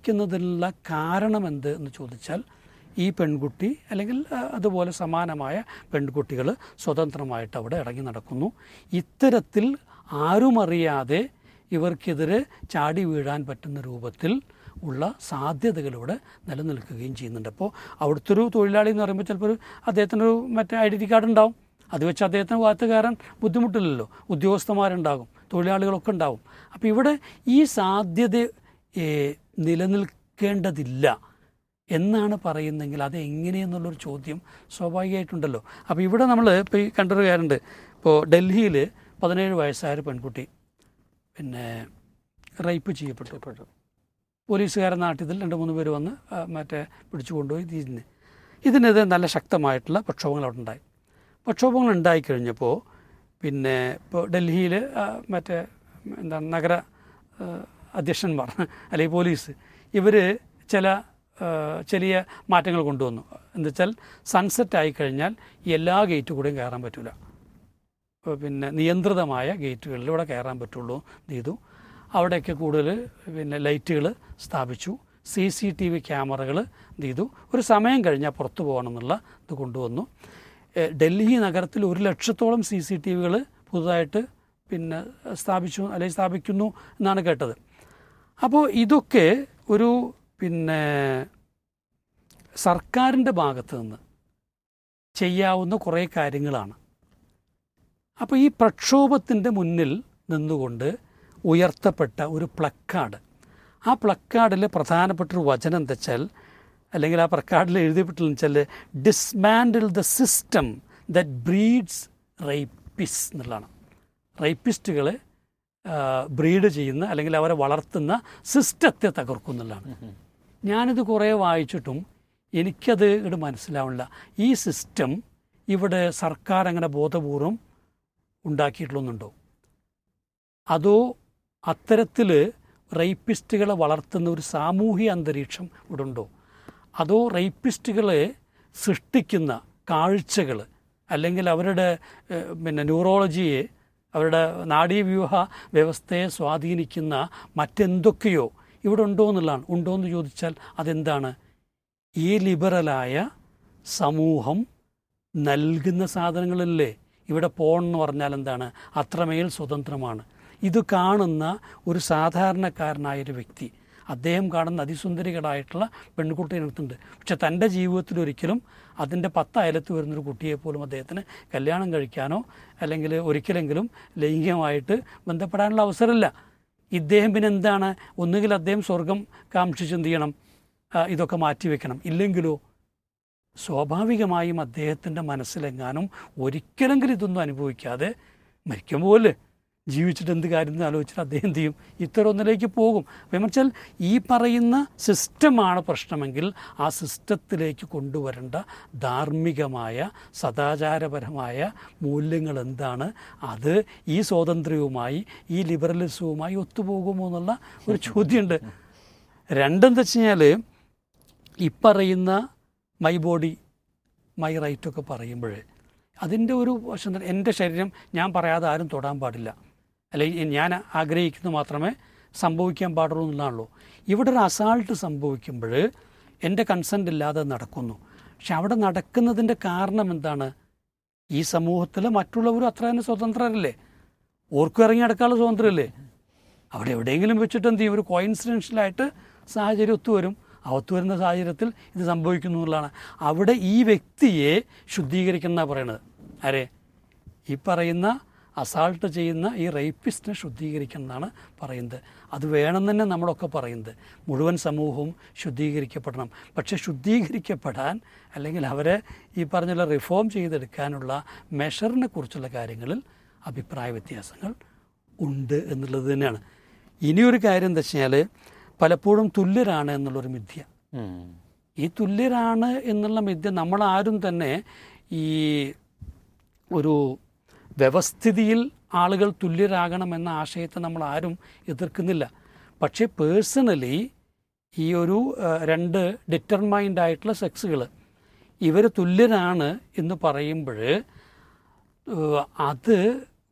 നിലനിൽക്കുന്നതിനുള്ള കാരണം എന്ത് എന്ന് ചോദിച്ചാൽ ഈ പെൺകുട്ടി അല്ലെങ്കിൽ ആ, അതുപോലെ സമാനമായ പെൺകുട്ടികൾ സ്വതന്ത്രമായിട്ട് അവിടെ ഇറങ്ങി നടക്കുന്നു ഇത്തരത്തിൽ ആരും അറിയാതെ ഇവർക്കെതിരെ ചാടി വീഴാൻ പറ്റുന്ന രൂപത്തിൽ ഉള്ള സാധ്യതകളിവിടെ നിലനിൽക്കുകയും ചെയ്യുന്നുണ്ട് അപ്പോൾ അവിടുത്തെ ഒരു തൊഴിലാളി എന്ന് പറയുമ്പോൾ ചിലപ്പോൾ ഒരു അദ്ദേഹത്തിനൊരു മറ്റേ ഐഡൻറ്റി കാർഡ് ഉണ്ടാവും അത് വെച്ച് അദ്ദേഹത്തിന് ഭാഗത്ത് കയറാൻ ബുദ്ധിമുട്ടില്ലല്ലോ ഉദ്യോഗസ്ഥന്മാരുണ്ടാകും തൊഴിലാളികളൊക്കെ ഉണ്ടാവും അപ്പോൾ ഇവിടെ ഈ സാധ്യത ഏ, നിലനിൽക്കേണ്ടതില്ല എന്നാണ് പറയുന്നതെങ്കിൽ അത് എങ്ങനെയെന്നുള്ളൊരു ചോദ്യം സ്വാഭാവികമായിട്ടുണ്ടല്ലോ അപ്പോൾ ഇവിടെ നമ്മൾ ഇപ്പോൾ ഈ കണ്ടൊരു കാര്യമുണ്ട് ഇപ്പോൾ ഡൽഹിയിൽ പതിനേഴ് വയസ്സായ ഒരു പെൺകുട്ടി പിന്നെ റേപ്പ് ചെയ്യപ്പെട്ടു പോലീസുകാരൻ നാട്ടിൽ രണ്ട് മൂന്ന് പേര് വന്ന് ആ, മറ്റേ പിടിച്ചു കൊണ്ടുപോയി ഇതിന് ഇതിനെതിരെ നല്ല ശക്തമായിട്ടുള്ള പ്രക്ഷോഭങ്ങൾ അവിടെ ഉണ്ടായി പ്രക്ഷോഭങ്ങൾ ഉണ്ടായിക്കഴിഞ്ഞപ്പോൾ പിന്നെ ഇപ്പോൾ ഡൽഹിയിൽ മറ്റേ എന്താണ് നഗര ആ, അധ്യക്ഷന്മാർ അല്ലെങ്കിൽ പോലീസ് ഇവർ ചില ആ, ചെറിയ മാറ്റങ്ങൾ കൊണ്ടുവന്നു എന്ന് വെച്ചാൽ സൺസെറ്റ് ആയിക്കഴിഞ്ഞാൽ എല്ലാ ഗേറ്റ് കൂടെയും കയറാൻ പറ്റില്ല പിന്നെ നിയന്ത്രിതമായ ഗേറ്റുകളിലൂടെ കയറാൻ പറ്റുള്ളൂ എന്ന് ചെയ്തു അവിടെയൊക്കെ കൂടുതൽ പിന്നെ ലൈറ്റുകൾ സ്ഥാപിച്ചു സി സി ടി വി ക്യാമറകൾ ഇത് ചെയ്തു ഒരു സമയം കഴിഞ്ഞാൽ പുറത്തു പോകണം എന്നുള്ള ഇത് കൊണ്ടുവന്നു ഏഹ് ഡൽഹി നഗരത്തിൽ ഒരു ലക്ഷത്തോളം സി സി ടി വികൾ പുതുതായിട്ട് പിന്നെ സ്ഥാപിച്ചു അല്ലെങ്കിൽ സ്ഥാപിക്കുന്നു എന്നാണ് കേട്ടത് അപ്പോൾ ഇതൊക്കെ ഒരു പിന്നെ സർക്കാരിൻ്റെ ഭാഗത്ത് നിന്ന് ചെയ്യാവുന്ന കുറേ കാര്യങ്ങളാണ് അപ്പോൾ ഈ പ്രക്ഷോഭത്തിൻ്റെ മുന്നിൽ നിന്നുകൊണ്ട് ഉയർത്തപ്പെട്ട ഒരു പ്ലക്കാർഡ് ആ പ്ലക്കാർഡിൽ പ്രധാനപ്പെട്ട ഒരു വചനം എന്താ വെച്ചാൽ അല്ലെങ്കിൽ ആ പ്ലക്കാർഡിൽ എഴുതിപ്പെട്ടില്ലെന്ന് വെച്ചാൽ dismantle the system that breeds rapists എന്നുള്ളതാണ് റേപ്പിസ്റ്റുകളെ ബ്രീഡ് ചെയ്യുന്ന അല്ലെങ്കിൽ അവരെ വളർത്തുന്ന സിസ്റ്റത്തെ തകർക്കും എന്നുള്ളതാണ് ഞാനിത് കുറേ വായിച്ചിട്ടും എനിക്കത് ഇവിടെ മനസ്സിലാവണില്ല ഈ സിസ്റ്റം ഇവിടെ സർക്കാർ അങ്ങനെ ബോധപൂർവം ഉണ്ടാക്കിയിട്ടുള്ളൊന്നുണ്ടോ അതോ അത്തരത്തിൽ റേപ്പിസ്റ്റുകളെ വളർത്തുന്ന ഒരു സാമൂഹിക അന്തരീക്ഷം ഇവിടെ ഉണ്ടോ അതോ റേപ്പിസ്റ്റുകളെ സൃഷ്ടിക്കുന്ന കാഴ്ചകൾ അല്ലെങ്കിൽ അവരുടെ ഏഹ്, പിന്നെ ന്യൂറോളജിയെ അവരുടെ നാഡീവ്യൂഹ വ്യവസ്ഥയെ സ്വാധീനിക്കുന്ന മറ്റെന്തൊക്കെയോ ഇവിടെ ഉണ്ടോ എന്നുള്ളതാണ് ഉണ്ടോ എന്ന് ചോദിച്ചാൽ അതെന്താണ് ഈ ലിബറലായ സമൂഹം നൽകുന്ന സാധനങ്ങളല്ലേ ഇവിടെ പോൺ എന്ന് പറഞ്ഞാൽ എന്താണ് അത്രമേൽ സ്വതന്ത്രമാണ് ഇത് കാണുന്ന ഒരു സാധാരണക്കാരനായൊരു വ്യക്തി അദ്ദേഹം കാണുന്ന അതിസുന്ദരികളായിട്ടുള്ള പെൺകുട്ടികൾക്കുണ്ട് പക്ഷെ തൻ്റെ ജീവിതത്തിൽ ഒരിക്കലും അതിൻ്റെ പത്ത് അയലത്ത് വരുന്നൊരു കുട്ടിയെ പോലും അദ്ദേഹത്തിന് കല്യാണം കഴിക്കാനോ അല്ലെങ്കിൽ ഒരിക്കലെങ്കിലും ലൈംഗികമായിട്ട് ബന്ധപ്പെടാനുള്ള അവസരമില്ല ഇദ്ദേഹം പിന്നെ എന്താണ് ഒന്നുകിൽ അദ്ദേഹം സ്വർഗം കാക്ഷിച്ച് എന്ത് ചെയ്യണം ആ, ഇതൊക്കെ മാറ്റിവെക്കണം ഇല്ലെങ്കിലോ സ്വാഭാവികമായും അദ്ദേഹത്തിൻ്റെ മനസ്സിലെങ്ങാനും ഒരിക്കലെങ്കിലും ഇതൊന്നും അനുഭവിക്കാതെ മരിക്കുമ്പോൾ ജീവിച്ചിട്ട് എന്ത് കാര്യം എന്ന് ആലോചിച്ചിട്ട് അദ്ദേഹം എന്ത് ചെയ്യും ഇത്തരം ഒന്നിലേക്ക് പോകും അപ്പം വെച്ചാൽ ഈ പറയുന്ന സിസ്റ്റമാണ് പ്രശ്നമെങ്കിൽ ആ സിസ്റ്റത്തിലേക്ക് കൊണ്ടുവരേണ്ട ധാർമ്മികമായ സദാചാരപരമായ മൂല്യങ്ങൾ എന്താണ് അത് ഈ സ്വാതന്ത്ര്യവുമായി ഈ ലിബറലിസവുമായി ഒത്തുപോകുമോ എന്നുള്ള ഒരു ചോദ്യമുണ്ട് രണ്ടെന്താ വെച്ച് കഴിഞ്ഞാൽ ഈ പറയുന്ന മൈ ബോഡി മൈ റൈറ്റ് ഒക്കെ പറയുമ്പോൾ അതിൻ്റെ ഒരു വശം തന്നെ എൻ്റെ ശരീരം ഞാൻ പറയാതെ ആരും തൊടാൻ പാടില്ല അല്ലെങ്കിൽ ഞാൻ ആഗ്രഹിക്കുന്നത് മാത്രമേ സംഭവിക്കാൻ പാടുള്ളൂ എന്നുള്ളതാണല്ലോ ഇവിടെ ഒരു അസാൾട്ട് സംഭവിക്കുമ്പോൾ എൻ്റെ കൺസെൻ്റ് ഇല്ലാതെ നടക്കുന്നു പക്ഷെ അവിടെ നടക്കുന്നതിൻ്റെ കാരണം എന്താണ് ഈ സമൂഹത്തിൽ മറ്റുള്ളവരും അത്ര തന്നെ സ്വതന്ത്രരല്ലേ ഓർക്കും ഇറങ്ങി നടക്കാനുള്ള സ്വാതന്ത്ര്യമല്ലേ അവിടെ എവിടെയെങ്കിലും വെച്ചിട്ട് എന്ത് ചെയ്യും ഒരു കോയിൻസിഡൻഷ്യലായിട്ട് സാഹചര്യം ഒത്തുവരും ആ ഒത്തുവരുന്ന സാഹചര്യത്തിൽ ഇത് സംഭവിക്കുന്നു എന്നുള്ളതാണ് അവിടെ ഈ വ്യക്തിയെ ശുദ്ധീകരിക്കുന്ന പറയണത് ആരെ ഈ പറയുന്ന അസാൾട്ട് ചെയ്യുന്ന ഈ റേപ്പിസ്റ്റിനെ ശുദ്ധീകരിക്കണം എന്നാണ് പറയുന്നത് അത് വേണം തന്നെ നമ്മളൊക്കെ പറയുന്നത് മുഴുവൻ സമൂഹവും ശുദ്ധീകരിക്കപ്പെടണം പക്ഷേ ശുദ്ധീകരിക്കപ്പെടാൻ അല്ലെങ്കിൽ അവരെ ഈ പറഞ്ഞുള്ള റിഫോം ചെയ്തെടുക്കാനുള്ള മെഷറിനെ കുറിച്ചുള്ള കാര്യങ്ങളിൽ അഭിപ്രായ വ്യത്യാസങ്ങൾ ഉണ്ട് എന്നുള്ളത് തന്നെയാണ് ഇനിയൊരു കാര്യം എന്താ വെച്ചാൽ പലപ്പോഴും തുല്യരാണ് എന്നുള്ളൊരു മിഥ്യ ഉം. ഈ തുല്യരാണ് എന്നുള്ള മിഥ്യ നമ്മളാരും തന്നെ ഈ ഒരു വ്യവസ്ഥിതിയിൽ ആളുകൾ തുല്യരാകണമെന്ന ആശയത്തെ നമ്മൾ ആരും എതിർക്കുന്നില്ല പക്ഷേ പേഴ്സണലി ഈ ഒരു ആ, രണ്ട് ഡിറ്റർമൈൻഡ് ആയിട്ടുള്ള സെക്സുകൾ ഇവർ തുല്യരാണ് എന്ന് പറയുമ്പോൾ അത്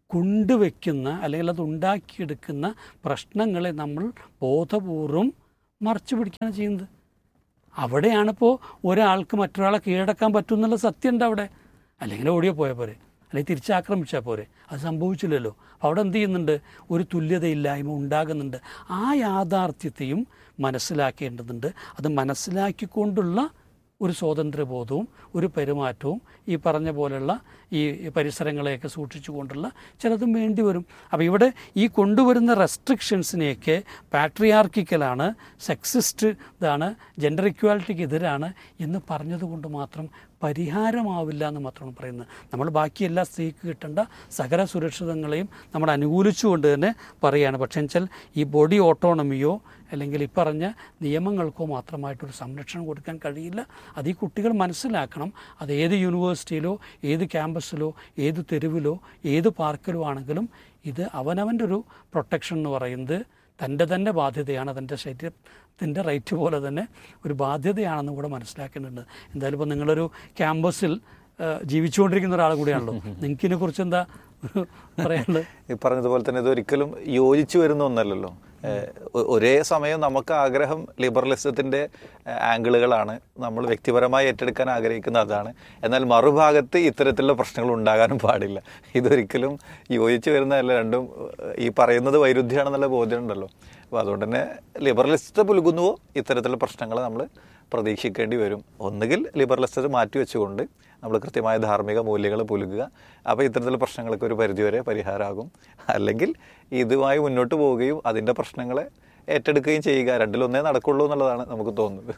കൊണ്ടുവയ്ക്കുന്ന അല്ലെങ്കിൽ അത് ഉണ്ടാക്കിയെടുക്കുന്ന പ്രശ്നങ്ങളെ നമ്മൾ ബോധപൂർവം മറച്ചു പിടിക്കുകയാണ് ചെയ്യുന്നത് അവിടെയാണിപ്പോൾ ഒരാൾക്ക് മറ്റൊരാളെ കീഴടക്കാൻ പറ്റും എന്നുള്ള സത്യമുണ്ട് അവിടെ അല്ലെങ്കിൽ ഓടിയോ പോയാൽ പോരെ അല്ലെങ്കിൽ തിരിച്ചാക്രമിച്ചാൽ പോരെ അത് സംഭവിച്ചില്ലല്ലോ അപ്പോൾ അവിടെ എന്ത് ചെയ്യുന്നുണ്ട് ഒരു തുല്യതയില്ലായ്മ ഉണ്ടാകുന്നുണ്ട് ആ യാഥാർത്ഥ്യത്തെയും മനസ്സിലാക്കേണ്ടതുണ്ട് അത് മനസ്സിലാക്കിക്കൊണ്ടുള്ള ഒരു സ്വാതന്ത്ര്യബോധവും ഒരു പെരുമാറ്റവും ഈ പറഞ്ഞ പോലെയുള്ള ഈ പരിസരങ്ങളെയൊക്കെ സൂക്ഷിച്ചുകൊണ്ടുള്ള ചിലതും വേണ്ടി വരും അപ്പോൾ ഇവിടെ ഈ കൊണ്ടുവരുന്ന റെസ്ട്രിക്ഷൻസിനെയൊക്കെ പാട്രിയാർക്കിക്കലാണ് സെക്സിസ്റ്റ് ഇതാണ് ജെൻഡർ ഇക്വാലിറ്റിക്ക് എതിരാണ് എന്ന് പറഞ്ഞതുകൊണ്ട് മാത്രം പരിഹാരമാവില്ല എന്ന് മാത്രമാണ് പറയുന്നത് നമ്മൾ ബാക്കി എല്ലാ സ്ത്രീക്ക് കിട്ടേണ്ട സകല സുരക്ഷിതങ്ങളെയും നമ്മൾ അനുകൂലിച്ചുകൊണ്ട് തന്നെ പറയുകയാണ് പക്ഷേ വെച്ചാൽ ഈ ബോഡി ഓട്ടോണമിയോ അല്ലെങ്കിൽ ഈ പറഞ്ഞ നിയമങ്ങൾക്കോ മാത്രമായിട്ടൊരു സംരക്ഷണം കൊടുക്കാൻ കഴിയില്ല അത് ഈ കുട്ടികൾ മനസ്സിലാക്കണം അത് ഏത് യൂണിവേഴ്സിറ്റിയിലോ ഏത് ക്യാമ്പസിലോ ഏത് തെരുവിലോ ഏത് പാർക്കിലോ ആണെങ്കിലും ഇത് അവനവൻ്റെ ഒരു പ്രൊട്ടക്ഷൻ എന്ന് പറയുന്നത് തൻ്റെ തന്നെ ബാധ്യതയാണ് തൻ്റെ ശരീരത്തിൻ്റെ റൈറ്റ് പോലെ തന്നെ ഒരു ബാധ്യതയാണെന്ന് കൂടെ മനസ്സിലാക്കുന്നുണ്ട് എന്തായാലും ഇപ്പോൾ നിങ്ങളൊരു ക്യാമ്പസിൽ ആ, ജീവിച്ചുകൊണ്ടിരിക്കുന്ന ഒരാൾ കൂടിയാണല്ലോ നിങ്ങൾക്ക് ഇതിനെക്കുറിച്ച് എന്താ ഒരു പറയാനുള്ളത് ഈ പറഞ്ഞതുപോലെ തന്നെ ഇതൊരിക്കലും യോജിച്ചു വരുന്ന ഒന്നല്ലല്ലോ ഏഹ് ഒ- ഒരേ സമയം നമുക്ക് ആഗ്രഹം ലിബറലിസത്തിന്റെ ഏഹ് ആംഗിളുകളാണ് നമ്മൾ വ്യക്തിപരമായി ഏറ്റെടുക്കാൻ ആഗ്രഹിക്കുന്ന അതാണ് എന്നാൽ മറുഭാഗത്ത് ഇത്തരത്തിലുള്ള പ്രശ്നങ്ങൾ ഉണ്ടാകാനും പാടില്ല ഇതൊരിക്കലും യോജിച്ചു വരുന്നതല്ല രണ്ടും ഏഹ് ഈ പറയുന്നത് വൈരുദ്ധ്യമാണെന്നുള്ള ബോധ്യമുണ്ടല്ലോ അപ്പോൾ അതുകൊണ്ട് തന്നെ ലിബറലിസ്റ്റ് പുലുകുന്നുവോ ഇത്തരത്തിലുള്ള പ്രശ്നങ്ങൾ നമ്മൾ പ്രതീക്ഷിക്കേണ്ടി വരും ഒന്നുകിൽ ലിബറലിസ്റ്റ് മാറ്റിവെച്ചുകൊണ്ട് നമ്മൾ കൃത്യമായ ധാർമ്മിക മൂല്യങ്ങൾ പുലുകുക അപ്പോൾ ഇത്തരത്തിലുള്ള പ്രശ്നങ്ങൾക്ക് ഒരു പരിധിവരെ പരിഹാരമാകും അല്ലെങ്കിൽ ഇതുമായി മുന്നോട്ട് പോവുകയും അതിൻ്റെ പ്രശ്നങ്ങളെ ഏറ്റെടുക്കുകയും ചെയ്യുക രണ്ടിലൊന്നേ നടക്കുള്ളൂ എന്നുള്ളതാണ് നമുക്ക് തോന്നുന്നത്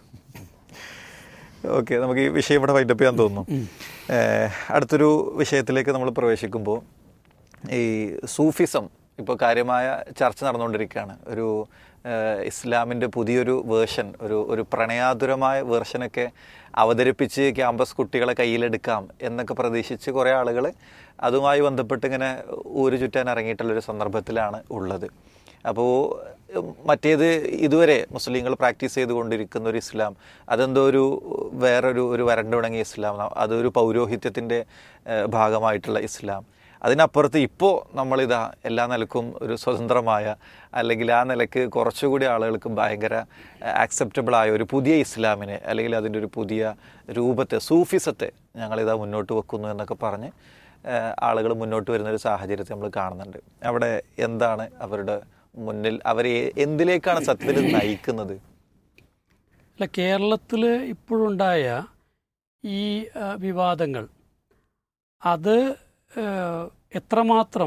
ഓക്കെ നമുക്ക് ഈ വിഷയം ഇവിടെ വൈൻഡപ്പ് ചെയ്യാൻ തോന്നുന്നു ഏഹ് അടുത്തൊരു വിഷയത്തിലേക്ക് നമ്മൾ പ്രവേശിക്കുമ്പോൾ ഈ സൂഫിസം ഇപ്പോൾ കാര്യമായ ചർച്ച നടന്നുകൊണ്ടിരിക്കുകയാണ് ഒരു ഏഹ് ഇസ്ലാമിൻ്റെ പുതിയൊരു വേർഷൻ ഒരു ഒരു പ്രണയാതുരമായ വേർഷനൊക്കെ അവതരിപ്പിച്ച് ക്യാമ്പസ് കുട്ടികളെ കയ്യിലെടുക്കാം എന്നൊക്കെ പ്രതീക്ഷിച്ച് കുറേ ആളുകൾ അതുമായി ബന്ധപ്പെട്ട് ഇങ്ങനെ ഊരു ചുറ്റാൻ ഇറങ്ങിയിട്ടുള്ളൊരു സന്ദർഭത്തിലാണ് ഉള്ളത് അപ്പോൾ മറ്റേത് ഇതുവരെ മുസ്ലിങ്ങൾ പ്രാക്ടീസ് ചെയ്തുകൊണ്ടിരിക്കുന്ന ഒരു ഇസ്ലാം അതെന്തോ ഒരു വേറൊരു ഒരു വരണ്ടുണങ്ങിയ ഇസ്ലാം അതൊരു പൗരോഹിത്യത്തിൻ്റെ ഏഹ്, ഭാഗമായിട്ടുള്ള ഇസ്ലാം അതിനപ്പുറത്ത് ഇപ്പോൾ നമ്മളിതാ എല്ലാ നിലക്കും ഒരു സ്വതന്ത്രമായ അല്ലെങ്കിൽ ആ നിലക്ക് കുറച്ചുകൂടി ആളുകൾക്ക് ഭയങ്കര ആക്സെപ്റ്റബിൾ ആയ ഒരു പുതിയ ഇസ്ലാമിനെ അല്ലെങ്കിൽ അതിൻ്റെ ഒരു പുതിയ രൂപത്തെ സൂഫിസത്തെ ഞങ്ങളിതാ മുന്നോട്ട് വെക്കുന്നു എന്നൊക്കെ പറഞ്ഞ് ആളുകൾ മുന്നോട്ട് വരുന്ന ഒരു സാഹചര്യത്തെ നമ്മൾ കാണുന്നുണ്ട് അവിടെ എന്താണ് അവരുടെ മുന്നിൽ അവരെ എന്തിലേക്കാണ് സത്യത്തിൽ ഇത് നയിക്കുന്നത് അല്ല കേരളത്തിൽ ഇപ്പോഴുണ്ടായ ഈ ആ, വിവാദങ്ങൾ അത് ആ, എത്രമാത്രം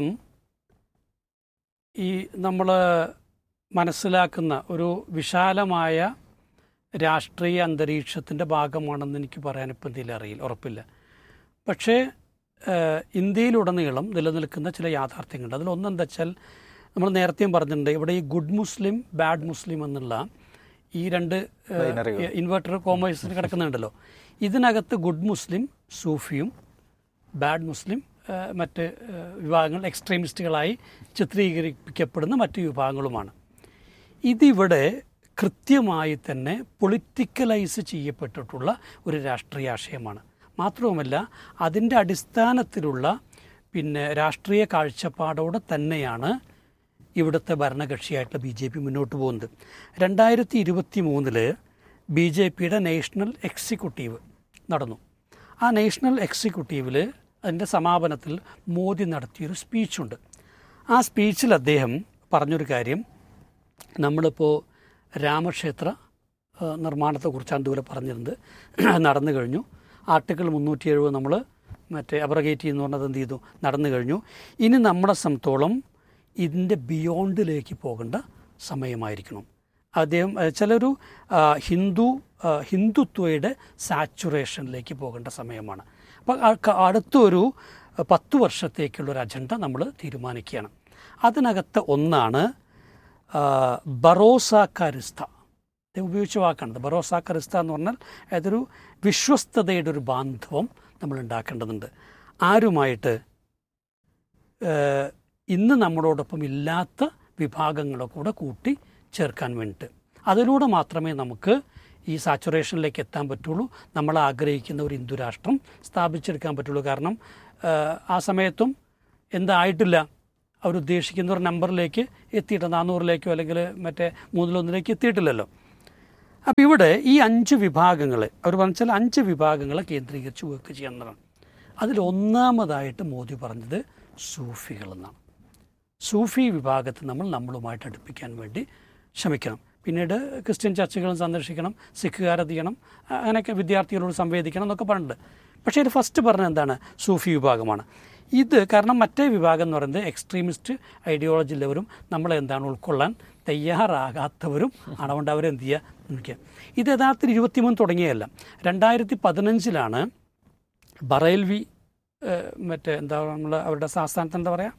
ഈ നമ്മൾ മനസ്സിലാക്കുന്ന ഒരു വിശാലമായ രാഷ്ട്രീയ അന്തരീക്ഷത്തിൻ്റെ ഭാഗമാണെന്ന് എനിക്ക് പറയാൻ ഇപ്പം എന്തെങ്കിലും അറിയില്ല ഉറപ്പില്ല പക്ഷേ ആ, ഇന്ത്യയിലുടനീളം നിലനിൽക്കുന്ന ചില യാഥാർത്ഥ്യങ്ങളുണ്ട് അതിലൊന്നെന്താ വെച്ചാൽ നമ്മൾ നേരത്തെയും പറഞ്ഞിട്ടുണ്ട് ഇവിടെ ഈ ഗുഡ് മുസ്ലിം ബാഡ് മുസ്ലിം എന്നുള്ള ഈ രണ്ട് Binary കൾ. ഇൻവെർട്ടർ കോമേഴ്സിൽ കിടക്കുന്നുണ്ടല്ലോ ഇതിനകത്ത് ഗുഡ് മുസ്ലിം സൂഫിയും ബാഡ് മുസ്ലിം ആ, മറ്റ് ആ, വിഭാഗങ്ങൾ എക്സ്ട്രീമിസ്റ്റുകളായി ചിത്രീകരിക്കപ്പെടുന്ന മറ്റ് വിഭാഗങ്ങളുമാണ് ഇതിവിടെ കൃത്യമായി തന്നെ പൊളിറ്റിക്കലൈസ് ചെയ്യപ്പെട്ടിട്ടുള്ള ഒരു രാഷ്ട്രീയ ആശയമാണ് മാത്രവുമല്ല അതിൻ്റെ അടിസ്ഥാനത്തിലുള്ള പിന്നെ രാഷ്ട്രീയ കാഴ്ചപ്പാടോടെ തന്നെയാണ് ഇവിടുത്തെ ഭരണകക്ഷിയായിട്ടുള്ള ബി ജെ പി മുന്നോട്ട് പോകുന്നത് രണ്ടായിരത്തി ഇരുപത്തി മൂന്നില് ബി ജെ പിയുടെ നാഷണൽ എക്സിക്യൂട്ടീവ് നടന്നു ആ നാഷണൽ എക്സിക്യൂട്ടീവിൽ അതിൻ്റെ സമാപനത്തിൽ മോദി നടത്തിയൊരു സ്പീച്ചുണ്ട് ആ സ്പീച്ചിൽ അദ്ദേഹം പറഞ്ഞൊരു കാര്യം നമ്മളിപ്പോൾ രാമക്ഷേത്ര ആ, നിർമ്മാണത്തെക്കുറിച്ചാണ് ഇതുപോലെ പറഞ്ഞിരുന്നത് നടന്നു കഴിഞ്ഞു ആർട്ടിക്കിൾ മുന്നൂറ്റി എഴുപത് നമ്മൾ മറ്റേ അബ്രഗേറ്റ് ചെയ്യുന്ന പറഞ്ഞത് എന്ത് ചെയ്തു നടന്നു കഴിഞ്ഞു ഇനി നമ്മളെ സംബന്ധിച്ചോളം ഇതിൻ്റെ ബിയോണ്ടിലേക്ക് പോകേണ്ട സമയമായിരിക്കണം അദ്ദേഹം ആ, ചിലൊരു ആ, ഹിന്ദു ആ, ഹിന്ദുത്വയുടെ സാച്ചുറേഷനിലേക്ക് പോകേണ്ട സമയമാണ് അപ്പം അടുത്തൊരു പത്ത് വർഷത്തേക്കുള്ളൊരു അജണ്ട നമ്മൾ തീരുമാനിക്കുകയാണ് അതിനകത്ത് ഒന്നാണ് ആ, ബറോസാക്കാരിസ്ഥ ഇത് ഉപയോഗിച്ച വാക്കാണ് ബറോസാക്കറിസ്ത എന്ന് പറഞ്ഞാൽ അതൊരു വിശ്വസ്തതയുടെ ഒരു ബാന്ധവം നമ്മൾ ഉണ്ടാക്കേണ്ടതുണ്ട് ആരുമായിട്ട് ഏഹ്, ഇന്ന് നമ്മളോടൊപ്പം ഇല്ലാത്ത വിഭാഗങ്ങളെ കൂടെ കൂട്ടി ചേർക്കാൻ വേണ്ടിയിട്ട് അതിലൂടെ മാത്രമേ നമുക്ക് ഈ സാച്ചുറേഷനിലേക്ക് എത്താൻ പറ്റുള്ളൂ നമ്മൾ ആഗ്രഹിക്കുന്ന ഒരു ഹിന്ദു രാഷ്ട്രം സ്ഥാപിച്ചെടുക്കാൻ പറ്റുള്ളൂ കാരണം ഏഹ്, ആ സമയത്തും എന്തായിട്ടില്ല അവരുദ്ദേശിക്കുന്ന ഒരു നമ്പറിലേക്ക് എത്തിയിട്ട് നാനൂറിലേക്കോ അല്ലെങ്കിൽ മറ്റേ മൂന്നിലൊന്നിലേക്ക് എത്തിയിട്ടില്ലല്ലോ അപ്പോൾ ഇവിടെ ഈ അഞ്ച് വിഭാഗങ്ങൾ അവർ പറഞ്ഞാൽ അഞ്ച് വിഭാഗങ്ങളെ കേന്ദ്രീകരിച്ച് വർക്ക് ചെയ്യുന്നതാണ് അതിൽ ഒന്നാമതായിട്ട് മോദി പറഞ്ഞത് സൂഫികൾ എന്നാണ് സൂഫി വിഭാഗത്തെ നമ്മൾ നമ്മളുമായിട്ട് അടുപ്പിക്കാൻ വേണ്ടി ശ്രമിക്കണം പിന്നീട് ക്രിസ്ത്യൻ ചർച്ചുകളും സന്ദർശിക്കണം സിഖുകാരെ ചെയ്യണം അങ്ങനെയൊക്കെ വിദ്യാർത്ഥികളോട് സംവേദിക്കണം എന്നൊക്കെ പറഞ്ഞിട്ടുണ്ട് പക്ഷേ ഇത് ഫസ്റ്റ് പറഞ്ഞത് എന്താണ് സൂഫി വിഭാഗമാണ് ഇത് കാരണം മറ്റേ വിഭാഗം എന്ന് പറയുന്നത് എക്സ്ട്രീമിസ്റ്റ് ഐഡിയോളജി ഉള്ളവരും നമ്മളെ എന്താണ് ഉൾക്കൊള്ളാൻ തയ്യാറാകാത്തവരും ആണ് അതുകൊണ്ട് അവരെന്ത് ചെയ്യുക നിൽക്കുക ഇത് യഥാർത്ഥത്തിൽ ഇരുപത്തിമൂന്ന് തുടങ്ങിയതല്ല രണ്ടായിരത്തി പതിനഞ്ചിലാണ് ബറേൽവി ഏഹ്, മറ്റേ എന്താ നമ്മൾ അവരുടെ ആസ്ഥാനത്ത് എന്താ പറയുക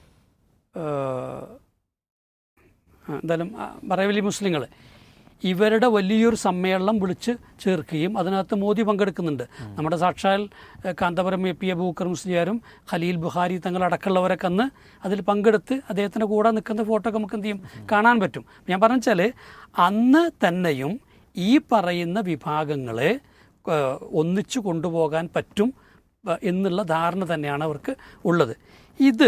ഏഹ്, ആ, എന്തായാലും ആ, ബറേവലി മുസ്ലിങ്ങൾ ഇവരുടെ വലിയൊരു സമ്മേളനം വിളിച്ച് ചേർക്കുകയും അതിനകത്ത് മോദി പങ്കെടുക്കുന്നുണ്ട് നമ്മുടെ സാക്ഷാൽ ഏഹ്, കാന്തപുരം എ പി അബൂക്കർ മുസ്ലിയാരും ഖലീൽ ബുഹാരി തങ്ങളടക്കമുള്ളവരൊക്കെ അന്ന് അതിൽ പങ്കെടുത്ത് അദ്ദേഹത്തിൻ്റെ കൂടെ നിൽക്കുന്ന ഫോട്ടോ ഒക്കെ നമുക്ക് എന്ത് ചെയ്യും കാണാൻ പറ്റും ഞാൻ പറഞ്ഞാൽ അന്ന് തന്നെയും ഈ പറയുന്ന വിഭാഗങ്ങളെ ഏഹ്, ഒന്നിച്ചു കൊണ്ടുപോകാൻ പറ്റും ഏഹ്, എന്നുള്ള ധാരണ തന്നെയാണ് അവർക്ക് ഉള്ളത് ഇത്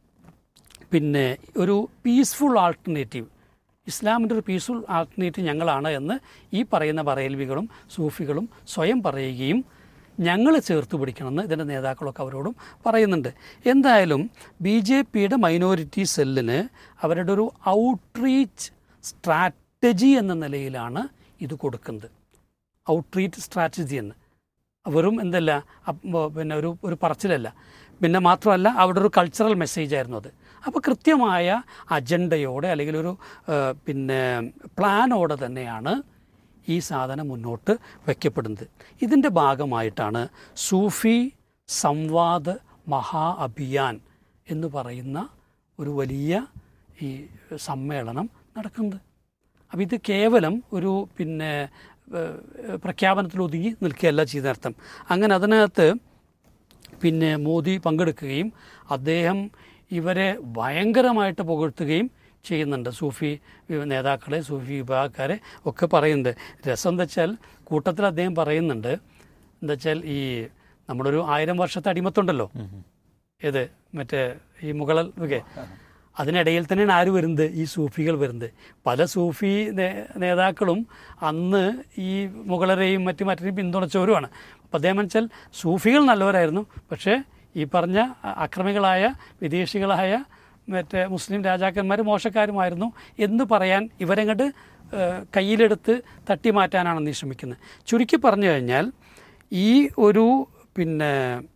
പിന്നെ ഒരു പീസ്ഫുൾ ആൾട്ടർനേറ്റീവ് ഇസ്ലാമിൻ്റെ ഒരു പീസ്ഫുൾ ആൾട്ടർനേറ്റീവ് ഞങ്ങളാണ് എന്ന് ഈ പറയുന്ന പറയൽവികളും സൂഫികളും സ്വയം പറയുകയും ഞങ്ങൾ ചേർത്ത് പിടിക്കണമെന്ന് ഇതിൻ്റെ നേതാക്കളൊക്കെ അവരോടും പറയുന്നുണ്ട് എന്തായാലും ബി ജെ പിയുടെ മൈനോറിറ്റി സെല്ലിന് അവരുടെ ഒരു ഔട്ട്റീച്ച് സ്ട്രാറ്റജി എന്ന നിലയിലാണ് ഇത് കൊടുക്കുന്നത് ഔട്ട്റീറ്റ് സ്ട്രാറ്റജി എന്ന് വെറും എന്തല്ല അപ്പ് പിന്നെ ഒരു ഒരു പറച്ചിലല്ല പിന്നെ മാത്രമല്ല അവിടെ ഒരു കൾച്ചറൽ മെസ്സേജ് ആയിരുന്നു അത് അപ്പോൾ കൃത്യമായ അജണ്ടയോടെ അല്ലെങ്കിൽ ഒരു ആ, പിന്നെ പ്ലാനോടെ തന്നെയാണ് ഈ സാധനം മുന്നോട്ട് വയ്ക്കപ്പെടുന്നത് ഇതിൻ്റെ ഭാഗമായിട്ടാണ് സൂഫി സംവാദ് മഹാ അഭിയാൻ എന്ന് പറയുന്ന ഒരു വലിയ ഈ സമ്മേളനം നടക്കുന്നത് അപ്പോൾ ഇത് കേവലം ഒരു പിന്നെ ഏഹ്, പ്രഖ്യാപനത്തിൽ ഒതുങ്ങി നിൽക്കുകയല്ല ചെയ്തർത്ഥം അങ്ങനെ അതിനകത്ത് പിന്നെ മോദി പങ്കെടുക്കുകയും അദ്ദേഹം ഇവരെ ഭയങ്കരമായിട്ട് പുകഴ്ത്തുകയും ചെയ്യുന്നുണ്ട് സൂഫി വി- നേതാക്കളെ സൂഫി വിഭാഗക്കാരെ ഒക്കെ പറയുന്നുണ്ട് രസം എന്താ വെച്ചാൽ കൂട്ടത്തിൽ അദ്ദേഹം പറയുന്നുണ്ട് എന്താ വെച്ചാൽ ഈ നമ്മുടെ ഒരു ആയിരം വർഷത്തെ അടിമത്തുണ്ടല്ലോ ഏത് മറ്റേ ഈ മുഗളൽ ഒക്കെ അതിനിടയിൽ തന്നെയാണ് ആര് വരുന്നത് ഈ സൂഫികൾ വരുന്നത് പല സൂഫി നേ- നേതാക്കളും അന്ന് ഈ മുഗളരെയും മറ്റു മറ്റൊരു പിന്തുണച്ചവരുമാണ് അപ്പോൾ അദ്ദേഹം വെച്ചാൽ സൂഫികൾ നല്ലവരായിരുന്നു പക്ഷേ ഈ പറഞ്ഞ അ- അക്രമികളായ വിദേശികളായ മറ്റേ മുസ്ലിം രാജാക്കന്മാർ മോശക്കാരുമായിരുന്നു എന്ന് പറയാൻ ഇവരങ്ങോട്ട് കയ്യിലെടുത്ത് തട്ടി മാറ്റാനാണ് നീ ശ്രമിക്കുന്നത് ചുരുക്കി പറഞ്ഞു കഴിഞ്ഞാൽ ഈ ഒരു പിന്നെ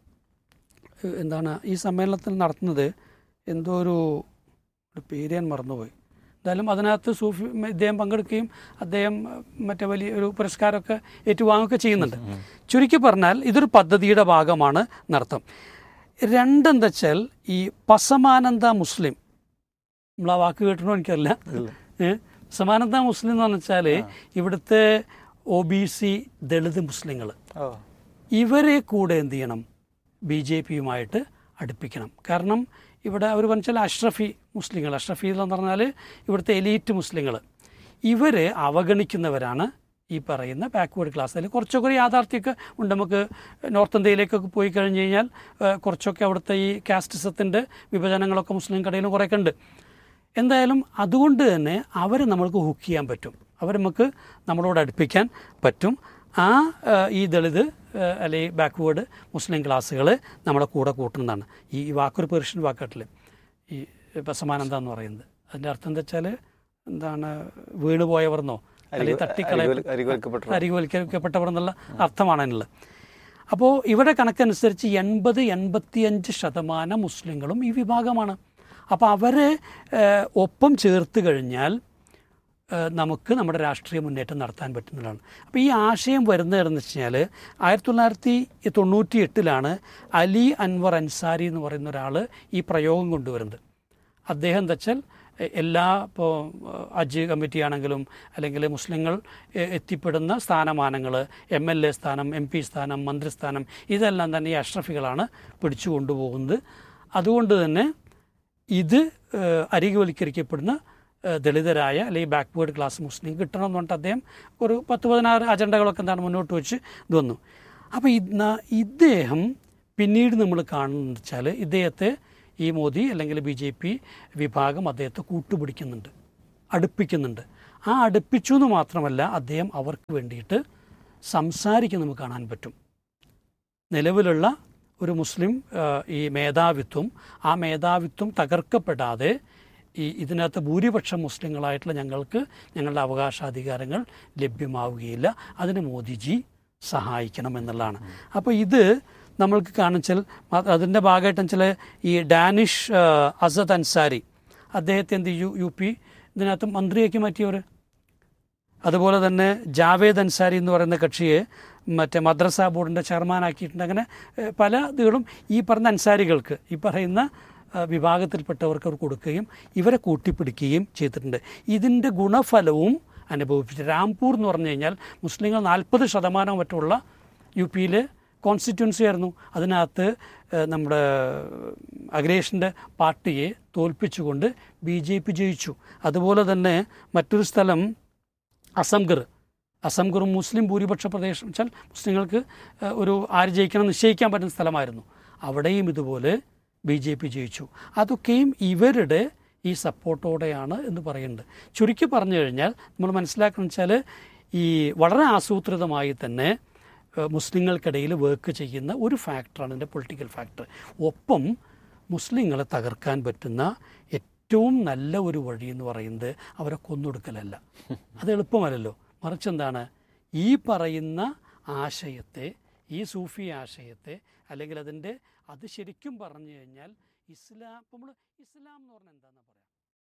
ഏഹ് എന്താണ് ഈ സമ്മേളനത്തിൽ നടത്തുന്നത് എന്തോ ഒരു ഒരു പേര് ഞാൻ മറന്നുപോയി എന്തായാലും അതിനകത്ത് സൂഫി ഇദ്ദേഹം പങ്കെടുക്കുകയും അദ്ദേഹം ഏഹ്, മറ്റേ വലിയ ഒരു പുരസ്കാരമൊക്കെ ഏറ്റുവാങ്ങുകയൊക്കെ ചെയ്യുന്നുണ്ട് ചുരുക്കി പറഞ്ഞാൽ ഇതൊരു പദ്ധതിയുടെ ഭാഗമാണ് നടത്തം രണ്ടെന്താ വെച്ചാൽ ഈ പസമാനന്ദ മുസ്ലിം നമ്മൾ ആ വാക്ക് കേട്ടിട്ടോ എനിക്കറിയില്ല ഏ? സമാനന്ദ മുസ്ലിം എന്ന് വെച്ചാൽ ഇവിടുത്തെ ഒ ബി സി ദളിത് മുസ്ലിങ്ങൾ ഓ ഇവരെ കൂടെ എന്ത് ചെയ്യണം ബി ജെ പിയുമായിട്ട് അടുപ്പിക്കണം കാരണം ഇവിടെ അവർ പറഞ്ഞാൽ അഷ്റഫി മുസ്ലിങ്ങൾ അഷ്റഫി എന്ന് പറഞ്ഞാൽ ഇവിടുത്തെ എലീറ്റ് മുസ്ലിങ്ങൾ ഇവർ അവഗണിക്കുന്നവരാണ് ഈ പറയുന്ന ബാക്ക്വേർഡ് ക്ലാസ് അതിൽ കുറച്ചൊക്കെ ഒരു യാഥാർത്ഥ്യമൊക്കെ ഉണ്ട് നമുക്ക് നോർത്ത് ഇന്ത്യയിലേക്കൊക്കെ പോയി കഴിഞ്ഞ് കഴിഞ്ഞാൽ ഏഹ്, കുറച്ചൊക്കെ അവിടുത്തെ ഈ കാസ്റ്റിസത്തിൻ്റെ വിഭജനങ്ങളൊക്കെ മുസ്ലിം കടയിലും കുറേയൊക്കെ ഉണ്ട് എന്തായാലും അതുകൊണ്ട് തന്നെ അവരെ നമ്മൾക്ക് ഹുക്ക് ചെയ്യാൻ പറ്റും അവർ നമുക്ക് നമ്മളോട് അടുപ്പിക്കാൻ പറ്റും ആ ആ, ഈ ദളിത് ആ, അല്ലെങ്കിൽ ബാക്ക്വേർഡ് മുസ്ലിം ക്ലാസ്സുകൾ നമ്മളെ കൂടെ കൂട്ടുന്നതാണ് ഈ ഈ വാക്കൊരു പേർഷ്യൻ വാക്കാട്ടിൽ ഈ ബസമാനന്ദ എന്ന് പറയുന്നത് അതിൻ്റെ അർത്ഥം എന്താ വെച്ചാൽ എന്താണ് വീണുപോയവർന്നോ അല്ലെങ്കിൽ തട്ടിക്കളയ അരികൊല- അരികൊലക്കപ്പെട്ടവർ. അരികൊലിക്കപ്പെട്ടവർ എന്നുള്ള അർത്ഥമാണ് അതിനുള്ളത് അപ്പോൾ ഇവിടെ കണക്കനുസരിച്ച് എൺപത് എൺപത്തിയഞ്ച് ശതമാനം മുസ്ലിങ്ങളും ഈ വിഭാഗമാണ് അപ്പോൾ അവരെ ഏഹ്, ഒപ്പം ചേർത്ത് കഴിഞ്ഞാൽ ഏഹ്, നമുക്ക് നമ്മുടെ രാഷ്ട്രീയ മുന്നേറ്റം നടത്താൻ പറ്റുന്നതാണ് അപ്പോൾ ഈ ആശയം വരുന്നതെന്ന് വെച്ച് കഴിഞ്ഞാൽ ആയിരത്തി തൊള്ളായിരത്തി തൊണ്ണൂറ്റി എട്ടിലാണ് അലി അൻവർ അൻസാരി എന്ന് പറയുന്ന ഒരാൾ ഈ പ്രയോഗം കൊണ്ടുവരുന്നത് അദ്ദേഹം എന്താ വെച്ചാൽ എ- എല്ലാ ഇപ്പോൾ ഹജ്ജ് കമ്മിറ്റി ആണെങ്കിലും അല്ലെങ്കിൽ മുസ്ലിങ്ങൾ എ- എത്തിപ്പെടുന്ന സ്ഥാനമാനങ്ങൾ എം എൽ എ സ്ഥാനം എം പി സ്ഥാനം മന്ത്രിസ്ഥാനം ഇതെല്ലാം തന്നെ ഈ അഷ്റഫികളാണ് പിടിച്ചു കൊണ്ടുപോകുന്നത് അതുകൊണ്ട് തന്നെ ഇത് ഏഹ്, അരികുവൽക്കരിക്കപ്പെടുന്ന ഏഹ്, ദളിതരായ അല്ലെങ്കിൽ ബാക്ക്വേർഡ് ക്ലാസ് മുസ്ലിം കിട്ടണം എന്ന് പറഞ്ഞിട്ട് അദ്ദേഹം ഒരു പത്ത് പതിനാറ് അജണ്ടകളൊക്കെ എന്താണ് മുന്നോട്ട് വെച്ച് ഇത് വന്നു അപ്പോൾ ഇന്ന ഇദ്ദേഹം പിന്നീട് നമ്മൾ കാണുന്നത് വെച്ചാൽ ഇദ്ദേഹത്തെ ഈ മോദി അല്ലെങ്കിൽ ബി ജെ പി വിഭാഗം അദ്ദേഹത്തെ കൂട്ടുപിടിക്കുന്നുണ്ട് അടുപ്പിക്കുന്നുണ്ട് ആ അടുപ്പിച്ചു എന്ന് മാത്രമല്ല അദ്ദേഹം അവർക്ക് വേണ്ടിയിട്ട് സംസാരിക്കുന്ന നമുക്ക് കാണാൻ പറ്റും നിലവിലുള്ള ഒരു മുസ്ലിം ആ, ഈ മേധാവിത്വം ആ മേധാവിത്വം തകർക്കപ്പെടാതെ ഈ ഇതിനകത്ത് ഭൂരിപക്ഷം മുസ്ലിങ്ങളായിട്ടുള്ള ഞങ്ങൾക്ക് ഞങ്ങളുടെ അവകാശാധികാരങ്ങൾ ലഭ്യമാവുകയില്ല അതിന് മോദിജി സഹായിക്കണം എന്നുള്ളതാണ് അപ്പോൾ ഇത് നമ്മൾക്ക് കാണിച്ചാൽ അതിൻ്റെ ഭാഗമായിട്ട് വെച്ചാൽ ഈ ഡാനിഷ് ആ, അസദ് അൻസാരി അദ്ദേഹത്തെ എന്ത് യു യു പി ഇതിനകത്ത് മന്ത്രിയാക്കി മാറ്റിയവർ അതുപോലെ തന്നെ ജാവേദ് അൻസാരി എന്ന് പറയുന്ന കക്ഷിയെ മറ്റേ മദ്രസ ബോർഡിൻ്റെ ചെയർമാനാക്കിയിട്ടുണ്ട് അങ്ങനെ ഏഹ്, പല ഇതുകളും ഈ പറഞ്ഞ അൻസാരികൾക്ക് ഈ പറയുന്ന ഏഹ്, വിഭാഗത്തിൽപ്പെട്ടവർക്ക് അവർ കൊടുക്കുകയും ഇവരെ കൂട്ടിപ്പിടിക്കുകയും ചെയ്തിട്ടുണ്ട് ഇതിൻ്റെ ഗുണഫലവും അനുഭവിപ്പിച്ചു രാംപൂർ എന്ന് പറഞ്ഞു കഴിഞ്ഞാൽ മുസ്ലിങ്ങൾ നാൽപ്പത് ശതമാനം മറ്റുള്ള യു പിയിൽ കോൺസ്റ്റിറ്റ്യുവൻസി ആയിരുന്നു അതിനകത്ത് ഏഹ്, നമ്മുടെ അഖിലേഷിൻ്റെ പാർട്ടിയെ തോൽപ്പിച്ചുകൊണ്ട് ബി ജെ പി ജയിച്ചു അതുപോലെ തന്നെ മറ്റൊരു സ്ഥലം അസംഗർ അസംഗർ മുസ്ലിം ഭൂരിപക്ഷ പ്രദേശം വെച്ചാൽ മുസ്ലിങ്ങൾക്ക് ഏഹ്, ഒരു ആര് ജയിക്കണം എന്ന് നിശ്ചയിക്കാൻ പറ്റുന്ന സ്ഥലമായിരുന്നു അവിടെയും ഇതുപോലെ ബി ജെ പി ജയിച്ചു അതൊക്കെയും ഇവരുടെ ഈ സപ്പോർട്ടോടെയാണ് എന്ന് പറയുന്നുണ്ട് ചുരുക്കി പറഞ്ഞു കഴിഞ്ഞാൽ നമ്മൾ മനസ്സിലാക്കണം വെച്ചാൽ ഈ വളരെ ആസൂത്രിതമായി തന്നെ ഏഹ്, മുസ്ലിങ്ങൾക്കിടയിൽ വർക്ക് ചെയ്യുന്ന ഒരു ഫാക്ടറാണ് ഇതിൻ്റെ പൊളിറ്റിക്കൽ ഫാക്ടർ ഒപ്പം മുസ്ലിങ്ങളെ തകർക്കാൻ പറ്റുന്ന ഏറ്റവും നല്ല ഒരു വഴി എന്ന് പറയുന്നത് അവരെ കൊന്നൊടുക്കലല്ല അത് എളുപ്പമല്ലല്ലോ മറിച്ച് എന്താണ് ഈ പറയുന്ന ആശയത്തെ ഈ സൂഫി ആശയത്തെ അല്ലെങ്കിൽ അതിൻ്റെ അത് ശരിക്കും പറഞ്ഞു കഴിഞ്ഞാൽ ഇസ്ലാം ഇപ്പം നമ്മൾ ഇസ്ലാം എന്ന് പറഞ്ഞാൽ എന്താണെന്ന് പറയാം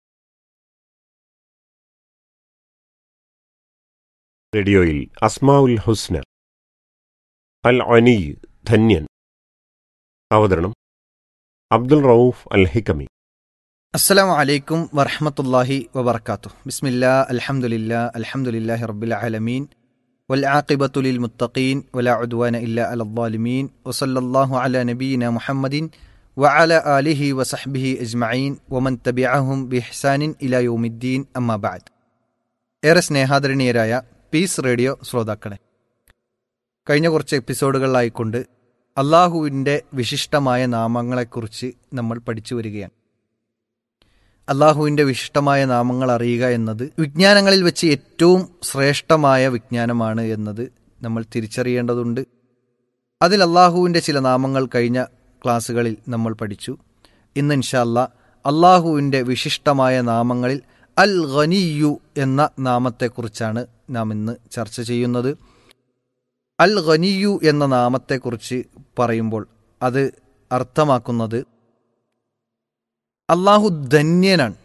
റേഡിയോയിൽ അസ്മാഉൽ ഹുസ്ന അൽ അനി ധന്യൻ അവതരണം അബ്ദുൽ റൌഫ് അൽ ഹിക്കമി السلام عليكم ورحمة الله وبركاته بسم الله الحمد لله الحمد لله رب العالمين والعاقبة للمتقين ولا عدوان إلا على الظالمين وصلى الله على نبينا محمد وعلى آله وصحبه أجمعين ومن تبعهم بإحسان إلى يوم الدين أما بعد ഏറെ സ്നേഹാദരണീയരായ പീസ് റേഡിയോ ശ്രോതാക്കളെ കഴിഞ്ഞ കുറച്ച് എപ്പിസോഡുകളിലായിക്കൊണ്ട് അള്ളാഹുവിൻ്റെ വിശിഷ്ടമായ നാമങ്ങളെക്കുറിച്ച് നമ്മൾ പഠിച്ചു വരികയാണ് അള്ളാഹുവിൻ്റെ വിശിഷ്ടമായ നാമങ്ങൾ അറിയുക എന്നത് വിജ്ഞാനങ്ങളിൽ വെച്ച് ഏറ്റവും ശ്രേഷ്ഠമായ വിജ്ഞാനമാണ് എന്നത് നമ്മൾ തിരിച്ചറിയേണ്ടതുണ്ട് അതിൽ അള്ളാഹുവിൻ്റെ ചില നാമങ്ങൾ കഴിഞ്ഞ ക്ലാസ്സുകളിൽ നമ്മൾ പഠിച്ചു ഇന്ന് ഇൻഷാല്ല അള്ളാഹുവിൻ്റെ വിശിഷ്ടമായ നാമങ്ങളിൽ അൽ ഖനിയു എന്ന നാമത്തെക്കുറിച്ചാണ് നാം ഇന്ന് ചർച്ച ചെയ്യുന്നത് അൽ ഖനിയു എന്ന നാമത്തെക്കുറിച്ച് പറയുമ്പോൾ അത് അർത്ഥമാക്കുന്നത് അള്ളാഹു ധന്യനാണ്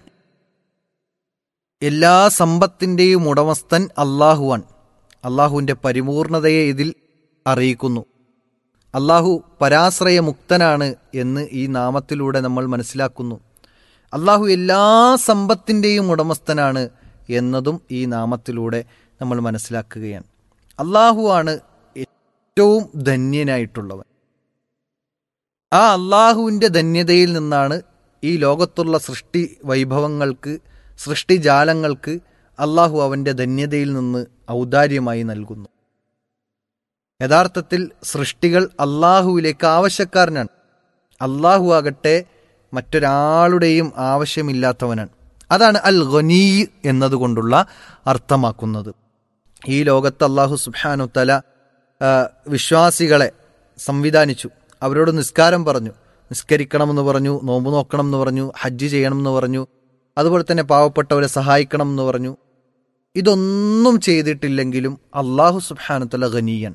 എല്ലാ സമ്പത്തിൻ്റെയും ഉടമസ്ഥൻ അള്ളാഹുവാൻ അള്ളാഹുവിൻ്റെ പരിപൂർണതയെ ഇതിൽ അറിയിക്കുന്നു അള്ളാഹു പരാശ്രയമുക്തനാണ് എന്ന് ഈ നാമത്തിലൂടെ നമ്മൾ മനസ്സിലാക്കുന്നു അള്ളാഹു എല്ലാ സമ്പത്തിൻ്റെയും ഉടമസ്ഥനാണ് എന്നതും ഈ നാമത്തിലൂടെ നമ്മൾ മനസ്സിലാക്കുകയാണ് അള്ളാഹുവാണ് ഏറ്റവും ധന്യനായിട്ടുള്ളവൻ ആ അള്ളാഹുവിൻ്റെ ധന്യതയിൽ നിന്നാണ് ഈ ലോകത്തുള്ള സൃഷ്ടി വൈഭവങ്ങൾക്ക് സൃഷ്ടിജാലങ്ങൾക്ക് അള്ളാഹു അവൻ്റെ ധന്യതയിൽ നിന്ന് ഔദാര്യമായി നൽകുന്നു യഥാർത്ഥത്തിൽ സൃഷ്ടികൾ അള്ളാഹുവിലേക്ക് ആവശ്യക്കാരനാണ് അള്ളാഹു ആകട്ടെ മറ്റൊരാളുടെയും ആവശ്യമില്ലാത്തവനാണ് അതാണ് അൽ ഖനീ എന്നതുകൊണ്ടുള്ള അർത്ഥമാക്കുന്നത് ഈ ലോകത്ത് അള്ളാഹു സുബാനു തല വിശ്വാസികളെ സംവിധാനിച്ചു അവരോട് നിസ്കാരം പറഞ്ഞു നിസ്കരിക്കണമെന്ന് പറഞ്ഞു നോമ്പ് നോക്കണം എന്ന് പറഞ്ഞു ഹജ്ജ് ചെയ്യണം എന്ന് പറഞ്ഞു അതുപോലെ തന്നെ പാവപ്പെട്ടവരെ സഹായിക്കണം എന്ന് പറഞ്ഞു ഇതൊന്നും ചെയ്തിട്ടില്ലെങ്കിലും അള്ളാഹു സുബാനുത്തല ഖനീയൻ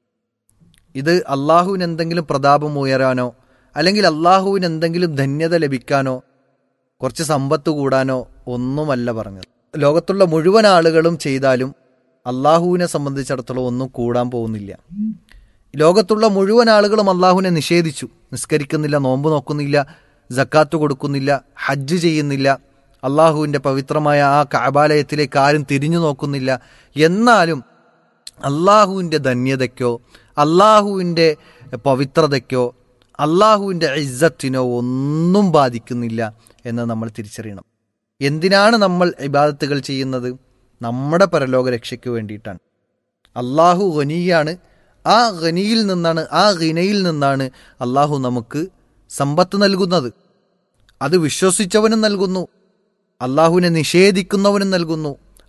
ഇത് അള്ളാഹുവിന് എന്തെങ്കിലും പ്രതാപം ഉയരാനോ അല്ലെങ്കിൽ അള്ളാഹുവിന് എന്തെങ്കിലും ധന്യത ലഭിക്കാനോ കുറച്ച് സമ്പത്ത് കൂടാനോ ഒന്നുമല്ല പറഞ്ഞത് ലോകത്തുള്ള മുഴുവൻ ആളുകളും ചെയ്താലും അള്ളാഹുവിനെ സംബന്ധിച്ചിടത്തോളം ഒന്നും കൂടാൻ പോകുന്നില്ല ലോകത്തുള്ള മുഴുവൻ ആളുകളും അള്ളാഹുവിനെ നിഷേധിച്ചു നിസ്കരിക്കുന്നില്ല നോമ്പ് നോക്കുന്നില്ല ജക്കാത്ത് കൊടുക്കുന്നില്ല ഹജ്ജ് ചെയ്യുന്നില്ല അള്ളാഹുവിൻ്റെ പവിത്രമായ ആ കാബാലയത്തിലേക്ക് ആരും തിരിഞ്ഞു നോക്കുന്നില്ല എന്നാലും അള്ളാഹുവിൻ്റെ ധന്യതയ്ക്കോ അള്ളാഹുവിൻ്റെ പവിത്രതയ്ക്കോ അള്ളാഹുവിൻ്റെ ഇസ്സത്തിനോ ഒന്നും ബാധിക്കുന്നില്ല എന്ന് നമ്മൾ തിരിച്ചറിയണം എന്തിനാണ് നമ്മൾ ഇബാദത്തുകൾ ചെയ്യുന്നത് നമ്മുടെ പരലോക രക്ഷയ്ക്ക് വേണ്ടിയിട്ടാണ് അള്ളാഹു ഖനിയാണ് ആ ഖനിയിൽ നിന്നാണ് ആ ഖിനയിൽ നിന്നാണ് അള്ളാഹു നമുക്ക് സമ്പത്ത് നൽകുന്നത് അത് വിശ്വസിച്ചവനും നൽകുന്നു അള്ളാഹുവിനെ നിഷേധിക്കുന്നവനും നൽകുന്നു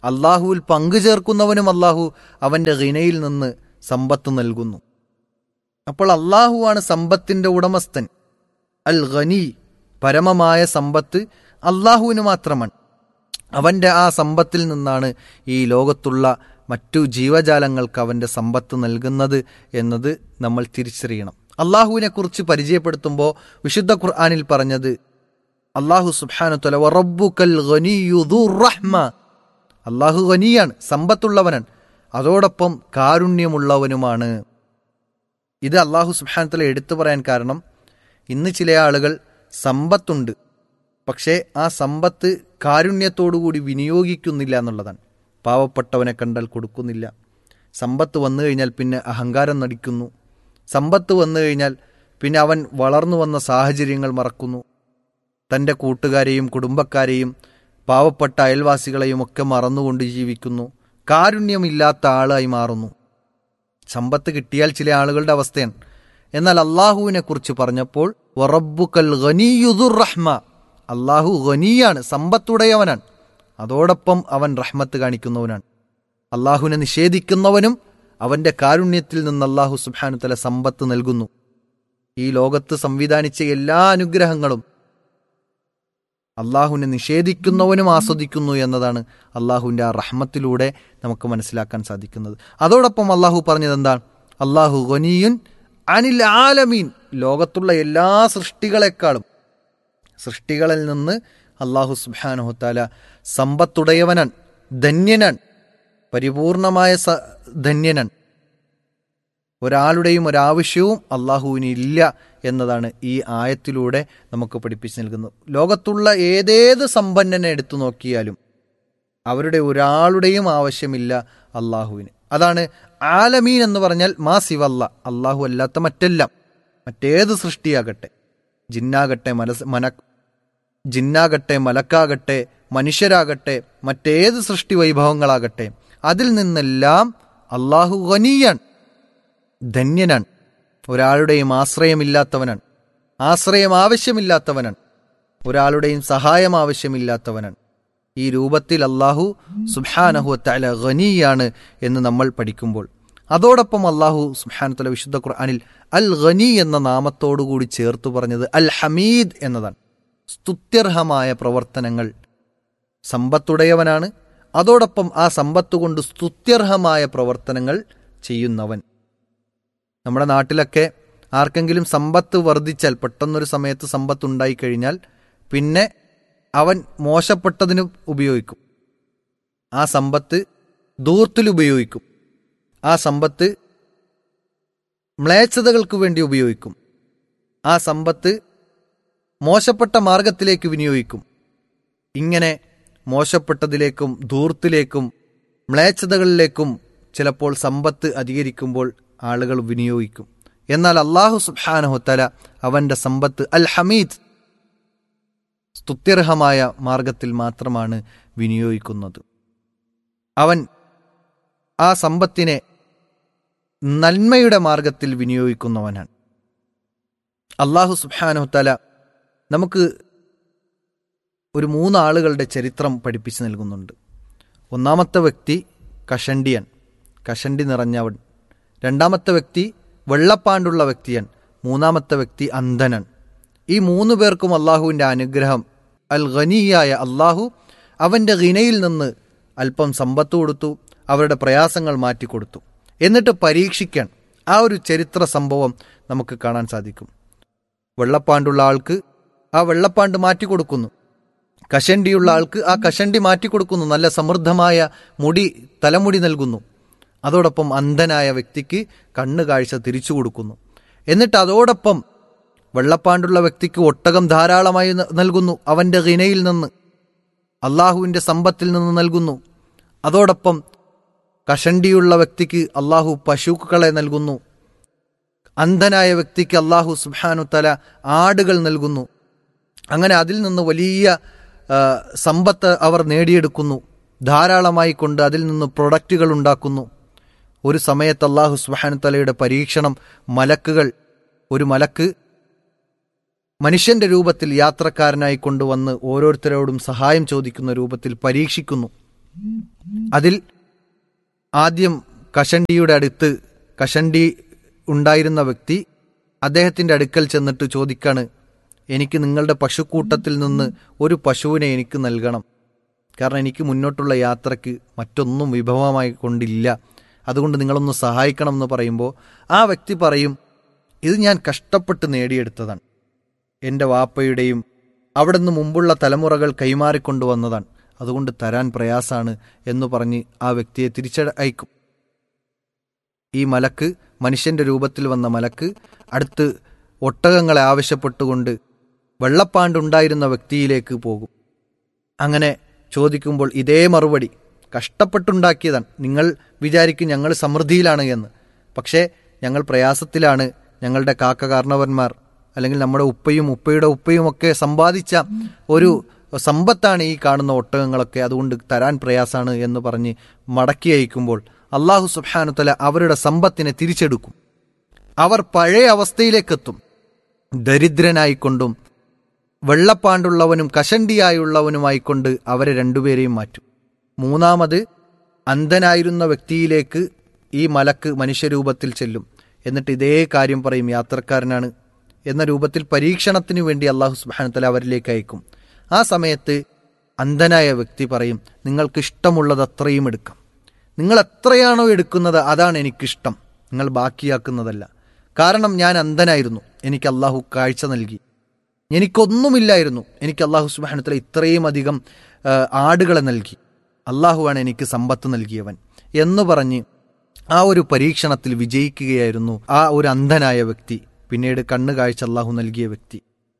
അള്ളാഹുവിൽ പങ്കു ചേർക്കുന്നവനും അള്ളാഹു അവൻ്റെ ഗിനയിൽ നിന്ന് സമ്പത്ത് നൽകുന്നു അപ്പോൾ അള്ളാഹുവാണ് സമ്പത്തിൻ്റെ ഉടമസ്ഥൻ അൽ ഖനി പരമമായ സമ്പത്ത് അള്ളാഹുവിന് മാത്രമാണ് അവൻ്റെ ആ സമ്പത്തിൽ നിന്നാണ് ഈ ലോകത്തുള്ള മറ്റു ജീവജാലങ്ങൾക്ക് അവൻ്റെ സമ്പത്ത് നൽകുന്നത് എന്നത് നമ്മൾ തിരിച്ചറിയണം അള്ളാഹുവിനെ കുറിച്ച് പരിചയപ്പെടുത്തുമ്പോൾ വിശുദ്ധ ഖുർആാനിൽ പറഞ്ഞത് അള്ളാഹു സുബാനുത്തല വറബ്ബുക്കൽ റഹ്മ അള്ളാഹു ഖനിയാണ് സമ്പത്തുള്ളവനാണ് അതോടൊപ്പം കാരുണ്യമുള്ളവനുമാണ് ഇത് അള്ളാഹു സുബാനത്തല എടുത്തു പറയാൻ കാരണം ഇന്ന് ചില ആളുകൾ സമ്പത്തുണ്ട് പക്ഷേ ആ സമ്പത്ത് കാരുണ്യത്തോടുകൂടി വിനിയോഗിക്കുന്നില്ല എന്നുള്ളതാണ് പാവപ്പെട്ടവനെ കണ്ടാൽ കൊടുക്കുന്നില്ല സമ്പത്ത് വന്നു കഴിഞ്ഞാൽ പിന്നെ അഹങ്കാരം നടിക്കുന്നു സമ്പത്ത് വന്നു കഴിഞ്ഞാൽ പിന്നെ അവൻ വളർന്നു വന്ന സാഹചര്യങ്ങൾ മറക്കുന്നു തൻ്റെ കൂട്ടുകാരെയും കുടുംബക്കാരെയും പാവപ്പെട്ട അയൽവാസികളെയും ഒക്കെ മറന്നുകൊണ്ട് ജീവിക്കുന്നു കാരുണ്യമില്ലാത്ത ആളായി മാറുന്നു സമ്പത്ത് കിട്ടിയാൽ ചില ആളുകളുടെ അവസ്ഥയാണ് എന്നാൽ അള്ളാഹുവിനെ കുറിച്ച് പറഞ്ഞപ്പോൾ വറബ്ബുക്കൽ ഖനിയുദുർ റഹ്മ അള്ളാഹു ഖനിയാണ് സമ്പത്തുടയവനാണ് അതോടൊപ്പം അവൻ റഹ്മത്ത് കാണിക്കുന്നവനാണ് അള്ളാഹുവിനെ നിഷേധിക്കുന്നവനും അവന്റെ കാരുണ്യത്തിൽ നിന്ന് അള്ളാഹു സുബാനു തല സമ്പത്ത് നൽകുന്നു ഈ ലോകത്ത് സംവിധാനിച്ച എല്ലാ അനുഗ്രഹങ്ങളും അള്ളാഹുവിനെ നിഷേധിക്കുന്നവനും ആസ്വദിക്കുന്നു എന്നതാണ് അള്ളാഹുവിൻ്റെ ആ റഹ്മത്തിലൂടെ നമുക്ക് മനസ്സിലാക്കാൻ സാധിക്കുന്നത് അതോടൊപ്പം അള്ളാഹു പറഞ്ഞത് എന്താണ് അള്ളാഹു ഖനിയുൻ അനിൽ ആലമീൻ ലോകത്തുള്ള എല്ലാ സൃഷ്ടികളെക്കാളും സൃഷ്ടികളിൽ നിന്ന് അള്ളാഹു സുബാനുഹത്താല സമ്പത്തുടയവനാൻ ധന്യനാൻ പരിപൂർണമായ സ ധന്യനാൻ ഒരാളുടെയും ഒരാവശ്യവും അള്ളാഹുവിന് ഇല്ല എന്നതാണ് ഈ ആയത്തിലൂടെ നമുക്ക് പഠിപ്പിച്ചു നൽകുന്നത് ലോകത്തുള്ള ഏതേത് സമ്പന്നനെ എടുത്തു നോക്കിയാലും അവരുടെ ഒരാളുടെയും ആവശ്യമില്ല അള്ളാഹുവിന് അതാണ് ആലമീൻ എന്ന് പറഞ്ഞാൽ മാ സിവല്ല അള്ളാഹു അല്ലാത്ത മറ്റെല്ലാം മറ്റേത് സൃഷ്ടിയാകട്ടെ ജിന്നാകട്ടെ മനസ് മന ജിന്നാകട്ടെ മലക്കാകട്ടെ മനുഷ്യരാകട്ടെ മറ്റേത് സൃഷ്ടി വൈഭവങ്ങളാകട്ടെ അതിൽ നിന്നെല്ലാം അള്ളാഹു ഖനിയാണ് ധന്യനാണ് ഒരാളുടെയും ആശ്രയമില്ലാത്തവനാണ് ആശ്രയം ആവശ്യമില്ലാത്തവനാണ് ഒരാളുടെയും സഹായം ആവശ്യമില്ലാത്തവനാണ് ഈ രൂപത്തിൽ അള്ളാഹു സുബാനഹുത്തല ഖനിയാണ് എന്ന് നമ്മൾ പഠിക്കുമ്പോൾ അതോടൊപ്പം അള്ളാഹു സുബാനത്തല വിശുദ്ധ ഖുർആാനിൽ അൽ ഖനി എന്ന നാമത്തോടുകൂടി ചേർത്തു പറഞ്ഞത് അൽ ഹമീദ് എന്നതാണ് സ്തുത്യർഹമായ പ്രവർത്തനങ്ങൾ സമ്പത്തുടയവനാണ് അതോടൊപ്പം ആ സമ്പത്ത് കൊണ്ട് സ്തുത്യർഹമായ പ്രവർത്തനങ്ങൾ ചെയ്യുന്നവൻ നമ്മുടെ നാട്ടിലൊക്കെ ആർക്കെങ്കിലും സമ്പത്ത് വർദ്ധിച്ചാൽ പെട്ടെന്നൊരു സമയത്ത് സമ്പത്ത് ഉണ്ടായിക്കഴിഞ്ഞാൽ പിന്നെ അവൻ മോശപ്പെട്ടതിന് ഉപയോഗിക്കും ആ സമ്പത്ത് ദൂർത്തിൽ ഉപയോഗിക്കും ആ സമ്പത്ത് മ്ലേച്ഛതകൾക്ക് വേണ്ടി ഉപയോഗിക്കും ആ സമ്പത്ത് മോശപ്പെട്ട മാർഗത്തിലേക്ക് വിനിയോഗിക്കും ഇങ്ങനെ മോശപ്പെട്ടതിലേക്കും ധൂർത്തിലേക്കും മ്ലേച്ഛതകളിലേക്കും ചിലപ്പോൾ സമ്പത്ത് അധികരിക്കുമ്പോൾ ആളുകൾ വിനിയോഗിക്കും എന്നാൽ അള്ളാഹു സുബാനഹുത്തല അവന്റെ സമ്പത്ത് അൽ ഹമീദ് സ്തുത്യർഹമായ മാർഗത്തിൽ മാത്രമാണ് വിനിയോഗിക്കുന്നത് അവൻ ആ സമ്പത്തിനെ നന്മയുടെ മാർഗത്തിൽ വിനിയോഗിക്കുന്നവനാണ് അള്ളാഹു സുബാനഹുത്തല നമുക്ക് ഒരു മൂന്നാളുകളുടെ ചരിത്രം പഠിപ്പിച്ചു നൽകുന്നുണ്ട് ഒന്നാമത്തെ വ്യക്തി കഷണ്ടിയൻ കഷണ്ടി നിറഞ്ഞവൻ രണ്ടാമത്തെ വ്യക്തി വെള്ളപ്പാണ്ടുള്ള വ്യക്തിയൻ മൂന്നാമത്തെ വ്യക്തി അന്ധനൻ ഈ മൂന്ന് പേർക്കും അള്ളാഹുവിൻ്റെ അനുഗ്രഹം അൽ ഖനിയായ അള്ളാഹു അവൻ്റെ ഖിനയിൽ നിന്ന് അല്പം സമ്പത്ത് കൊടുത്തു അവരുടെ പ്രയാസങ്ങൾ മാറ്റിക്കൊടുത്തു എന്നിട്ട് പരീക്ഷിക്കാൻ ആ ഒരു ചരിത്ര സംഭവം നമുക്ക് കാണാൻ സാധിക്കും വെള്ളപ്പാണ്ടുള്ള ആൾക്ക് ആ വെള്ളപ്പാണ്ട് മാറ്റിക്കൊടുക്കുന്നു കഷണ്ടിയുള്ള ആൾക്ക് ആ കഷണ്ടി മാറ്റിക്കൊടുക്കുന്നു നല്ല സമൃദ്ധമായ മുടി തലമുടി നൽകുന്നു അതോടൊപ്പം അന്ധനായ വ്യക്തിക്ക് കണ്ണ് കാഴ്ച തിരിച്ചു കൊടുക്കുന്നു എന്നിട്ട് അതോടൊപ്പം വെള്ളപ്പാണ്ടുള്ള വ്യക്തിക്ക് ഒട്ടകം ധാരാളമായി ന- നൽകുന്നു അവന്റെ ഹിനയിൽ നിന്ന് അള്ളാഹുവിന്റെ സമ്പത്തിൽ നിന്ന് നൽകുന്നു അതോടൊപ്പം കഷണ്ടിയുള്ള വ്യക്തിക്ക് അള്ളാഹു പശുക്കളെ നൽകുന്നു അന്ധനായ വ്യക്തിക്ക് അള്ളാഹു സുബാനു തല ആടുകൾ നൽകുന്നു അങ്ങനെ അതിൽ നിന്ന് വലിയ ആ, സമ്പത്ത് അവർ നേടിയെടുക്കുന്നു ധാരാളമായി കൊണ്ട് അതിൽ നിന്ന് പ്രൊഡക്റ്റുകൾ ഉണ്ടാക്കുന്നു ഒരു സമയത്ത് അള്ളാഹു സുബാനു തലയുടെ പരീക്ഷണം മലക്കുകൾ ഒരു മലക്ക് മനുഷ്യന്റെ രൂപത്തിൽ യാത്രക്കാരനായി കൊണ്ടുവന്ന് ഓരോരുത്തരോടും സഹായം ചോദിക്കുന്ന രൂപത്തിൽ പരീക്ഷിക്കുന്നു അതിൽ ആദ്യം കഷണ്ടിയുടെ അടുത്ത് കഷണ്ടി ഉണ്ടായിരുന്ന വ്യക്തി അദ്ദേഹത്തിൻ്റെ അടുക്കൽ ചെന്നിട്ട് ചോദിക്കാണ് എനിക്ക് നിങ്ങളുടെ പശുക്കൂട്ടത്തിൽ നിന്ന് ഒരു പശുവിനെ എനിക്ക് നൽകണം കാരണം എനിക്ക് മുന്നോട്ടുള്ള യാത്രയ്ക്ക് മറ്റൊന്നും വിഭവമായി കൊണ്ടില്ല അതുകൊണ്ട് നിങ്ങളൊന്ന് സഹായിക്കണം എന്ന് പറയുമ്പോൾ ആ വ്യക്തി പറയും ഇത് ഞാൻ കഷ്ടപ്പെട്ട് നേടിയെടുത്തതാണ് എൻ്റെ വാപ്പയുടെയും അവിടെ നിന്ന് മുമ്പുള്ള തലമുറകൾ കൈമാറിക്കൊണ്ടുവന്നതാണ് അതുകൊണ്ട് തരാൻ പ്രയാസാണ് എന്ന് പറഞ്ഞ് ആ വ്യക്തിയെ തിരിച്ചയക്കും ഈ മലക്ക് മനുഷ്യന്റെ രൂപത്തിൽ വന്ന മലക്ക് അടുത്ത് ഒട്ടകങ്ങളെ ആവശ്യപ്പെട്ടുകൊണ്ട് വെള്ളപ്പാണ്ടുണ്ടായിരുന്ന വ്യക്തിയിലേക്ക് പോകും അങ്ങനെ ചോദിക്കുമ്പോൾ ഇതേ മറുപടി കഷ്ടപ്പെട്ടുണ്ടാക്കിയതാണ് നിങ്ങൾ വിചാരിക്കും ഞങ്ങൾ സമൃദ്ധിയിലാണ് എന്ന് പക്ഷേ ഞങ്ങൾ പ്രയാസത്തിലാണ് ഞങ്ങളുടെ കാക്ക കാരണവന്മാർ അല്ലെങ്കിൽ നമ്മുടെ ഉപ്പയും ഉപ്പയുടെ ഉപ്പയും ഒക്കെ സമ്പാദിച്ച ഒരു സമ്പത്താണ് ഈ കാണുന്ന ഒട്ടകങ്ങളൊക്കെ അതുകൊണ്ട് തരാൻ പ്രയാസാണ് എന്ന് പറഞ്ഞ് മടക്കി അയക്കുമ്പോൾ അള്ളാഹു സുബാനുത്തല അവരുടെ സമ്പത്തിനെ തിരിച്ചെടുക്കും അവർ പഴയ അവസ്ഥയിലേക്കെത്തും ദരിദ്രനായിക്കൊണ്ടും വെള്ളപ്പാണ്ടുള്ളവനും കഷണ്ടിയായുള്ളവനുമായിക്കൊണ്ട് അവരെ രണ്ടുപേരെയും മാറ്റും മൂന്നാമത് അന്ധനായിരുന്ന വ്യക്തിയിലേക്ക് ഈ മലക്ക് മനുഷ്യരൂപത്തിൽ ചെല്ലും എന്നിട്ട് ഇതേ കാര്യം പറയും യാത്രക്കാരനാണ് എന്ന രൂപത്തിൽ പരീക്ഷണത്തിന് വേണ്ടി അള്ളാഹു സുബാനത്തല അവരിലേക്ക് അയക്കും ആ സമയത്ത് അന്ധനായ വ്യക്തി പറയും നിങ്ങൾക്ക് ഇഷ്ടമുള്ളത് അത്രയും എടുക്കാം നിങ്ങൾ എത്രയാണോ എടുക്കുന്നത് അതാണ് എനിക്കിഷ്ടം നിങ്ങൾ ബാക്കിയാക്കുന്നതല്ല കാരണം ഞാൻ അന്ധനായിരുന്നു എനിക്ക് അള്ളാഹു കാഴ്ച നൽകി എനിക്കൊന്നുമില്ലായിരുന്നു എനിക്ക് അള്ളാഹു സുബാനത്തല ഇത്രയും അധികം ആ, ആടുകളെ നൽകി അള്ളാഹുവാണ് എനിക്ക് സമ്പത്ത് നൽകിയവൻ എന്ന് പറഞ്ഞ് ആ ഒരു പരീക്ഷണത്തിൽ വിജയിക്കുകയായിരുന്നു ആ ഒരു അന്ധനായ വ്യക്തി പിന്നീട് കണ്ണു കാഴ്ച അള്ളാഹു നൽകിയ വ്യക്തി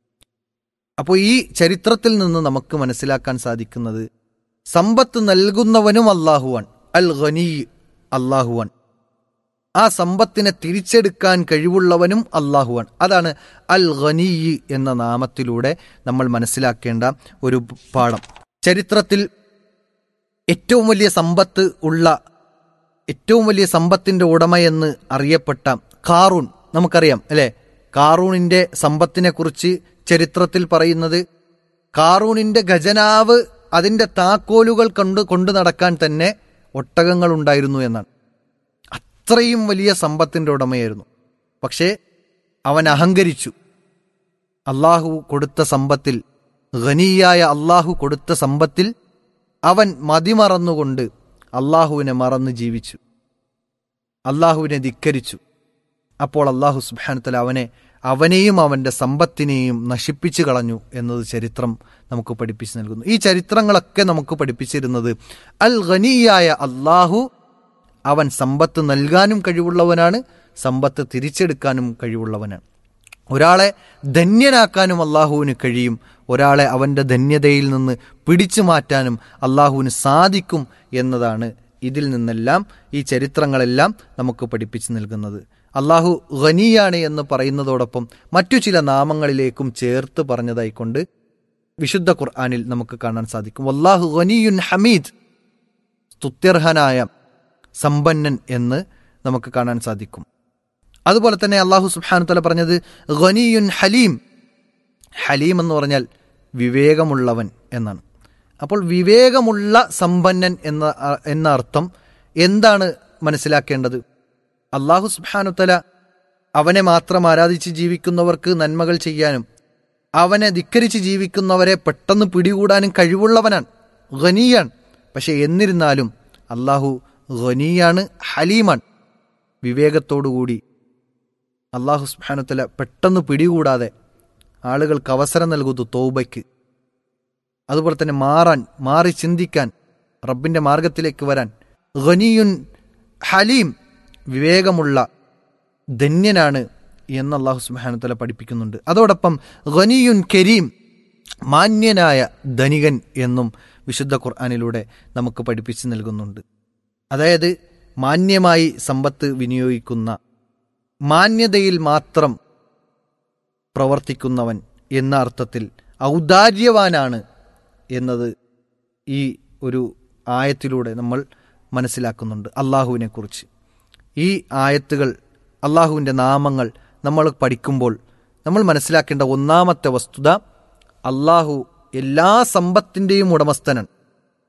അപ്പോൾ ഈ ചരിത്രത്തിൽ നിന്ന് നമുക്ക് മനസ്സിലാക്കാൻ സാധിക്കുന്നത് സമ്പത്ത് നൽകുന്നവനും അള്ളാഹുവാൻ അൽ ഖനീ അള്ളാഹുവാൻ ആ സമ്പത്തിനെ തിരിച്ചെടുക്കാൻ കഴിവുള്ളവനും അള്ളാഹുവാൻ അതാണ് അൽ ഖനീ എന്ന നാമത്തിലൂടെ നമ്മൾ മനസ്സിലാക്കേണ്ട ഒരു പാഠം ചരിത്രത്തിൽ ഏറ്റവും വലിയ സമ്പത്ത് ഉള്ള ഏറ്റവും വലിയ സമ്പത്തിന്റെ ഉടമയെന്ന് അറിയപ്പെട്ട കാറൂൺ നമുക്കറിയാം അല്ലെ കാറൂണിന്റെ സമ്പത്തിനെ കുറിച്ച് ചരിത്രത്തിൽ പറയുന്നത് കാറൂണിന്റെ ഖജനാവ് അതിന്റെ താക്കോലുകൾ കൊണ്ട് കൊണ്ടു നടക്കാൻ തന്നെ ഒട്ടകങ്ങൾ ഉണ്ടായിരുന്നു എന്നാണ് അത്രയും വലിയ സമ്പത്തിന്റെ ഉടമയായിരുന്നു പക്ഷേ അവൻ അഹങ്കരിച്ചു അള്ളാഹു കൊടുത്ത സമ്പത്തിൽ ഖനിയായ അള്ളാഹു കൊടുത്ത സമ്പത്തിൽ അവൻ മതിമറന്നുകൊണ്ട് അള്ളാഹുവിനെ മറന്ന് ജീവിച്ചു അള്ളാഹുവിനെ ധിക്കരിച്ചു അപ്പോൾ അള്ളാഹു സുബാനത്തല അവനെ അവനെയും അവന്റെ സമ്പത്തിനെയും നശിപ്പിച്ചു കളഞ്ഞു എന്നത് ചരിത്രം നമുക്ക് പഠിപ്പിച്ചു നൽകുന്നു ഈ ചരിത്രങ്ങളൊക്കെ നമുക്ക് പഠിപ്പിച്ചിരുന്നത് അൽ ഖനിയായ അള്ളാഹു അവൻ സമ്പത്ത് നൽകാനും കഴിവുള്ളവനാണ് സമ്പത്ത് തിരിച്ചെടുക്കാനും കഴിവുള്ളവനാണ് ഒരാളെ ധന്യനാക്കാനും അള്ളാഹുവിന് കഴിയും ഒരാളെ അവൻ്റെ ധന്യതയിൽ നിന്ന് പിടിച്ചു മാറ്റാനും അള്ളാഹുവിന് സാധിക്കും എന്നതാണ് ഇതിൽ നിന്നെല്ലാം ഈ ചരിത്രങ്ങളെല്ലാം നമുക്ക് പഠിപ്പിച്ചു നൽകുന്നത് അള്ളാഹു ഖനിയാണ് എന്ന് പറയുന്നതോടൊപ്പം മറ്റു ചില നാമങ്ങളിലേക്കും ചേർത്ത് പറഞ്ഞതായിക്കൊണ്ട് വിശുദ്ധ ഖുർആാനിൽ നമുക്ക് കാണാൻ സാധിക്കും അള്ളാഹു ഖനിയുൻ ഹമീദ് സ്തുത്യർഹനായ സമ്പന്നൻ എന്ന് നമുക്ക് കാണാൻ സാധിക്കും അതുപോലെ തന്നെ അള്ളാഹു സുബ്ഹാനു തല പറഞ്ഞത് ഖനിയുൻ ഹലീം ഹലീം എന്ന് പറഞ്ഞാൽ വിവേകമുള്ളവൻ എന്നാണ് അപ്പോൾ വിവേകമുള്ള സമ്പന്നൻ എന്ന എന്ന അർത്ഥം എന്താണ് മനസ്സിലാക്കേണ്ടത് അള്ളാഹു സുബ്ഹാനുത്തല അവനെ മാത്രം ആരാധിച്ച് ജീവിക്കുന്നവർക്ക് നന്മകൾ ചെയ്യാനും അവനെ ധിക്കരിച്ച് ജീവിക്കുന്നവരെ പെട്ടെന്ന് പിടികൂടാനും കഴിവുള്ളവനാണ് ഖനിയാണ് പക്ഷെ എന്നിരുന്നാലും അള്ളാഹു ഖനിയാണ് ഹലീമാണ് വിവേകത്തോടുകൂടി അള്ളാഹു സുബ്ഹാനുത്തല പെട്ടെന്ന് പിടികൂടാതെ ആളുകൾക്ക് അവസരം നൽകുന്നു തോബയ്ക്ക് അതുപോലെ തന്നെ മാറാൻ മാറി ചിന്തിക്കാൻ റബ്ബിന്റെ മാർഗത്തിലേക്ക് വരാൻ ഖനിയുൻ ഹലീം വിവേകമുള്ള ധന്യനാണ് എന്ന് അള്ളാഹു സുബാനുത്തല പഠിപ്പിക്കുന്നുണ്ട് അതോടൊപ്പം ഖനിയുൻ കരീം മാന്യനായ ധനികൻ എന്നും വിശുദ്ധ ഖുർആാനിലൂടെ നമുക്ക് പഠിപ്പിച്ചു നൽകുന്നുണ്ട് അതായത് മാന്യമായി സമ്പത്ത് വിനിയോഗിക്കുന്ന മാന്യതയിൽ മാത്രം പ്രവർത്തിക്കുന്നവൻ എന്ന അർത്ഥത്തിൽ ഔദാര്യവാനാണ് എന്നത് ഈ ഒരു ആയത്തിലൂടെ നമ്മൾ മനസ്സിലാക്കുന്നുണ്ട് അള്ളാഹുവിനെ കുറിച്ച് ഈ ആയത്തുകൾ അള്ളാഹുവിൻ്റെ നാമങ്ങൾ നമ്മൾ പഠിക്കുമ്പോൾ നമ്മൾ മനസ്സിലാക്കേണ്ട ഒന്നാമത്തെ വസ്തുത അള്ളാഹു എല്ലാ സമ്പത്തിൻ്റെയും ഉടമസ്ഥനാണ്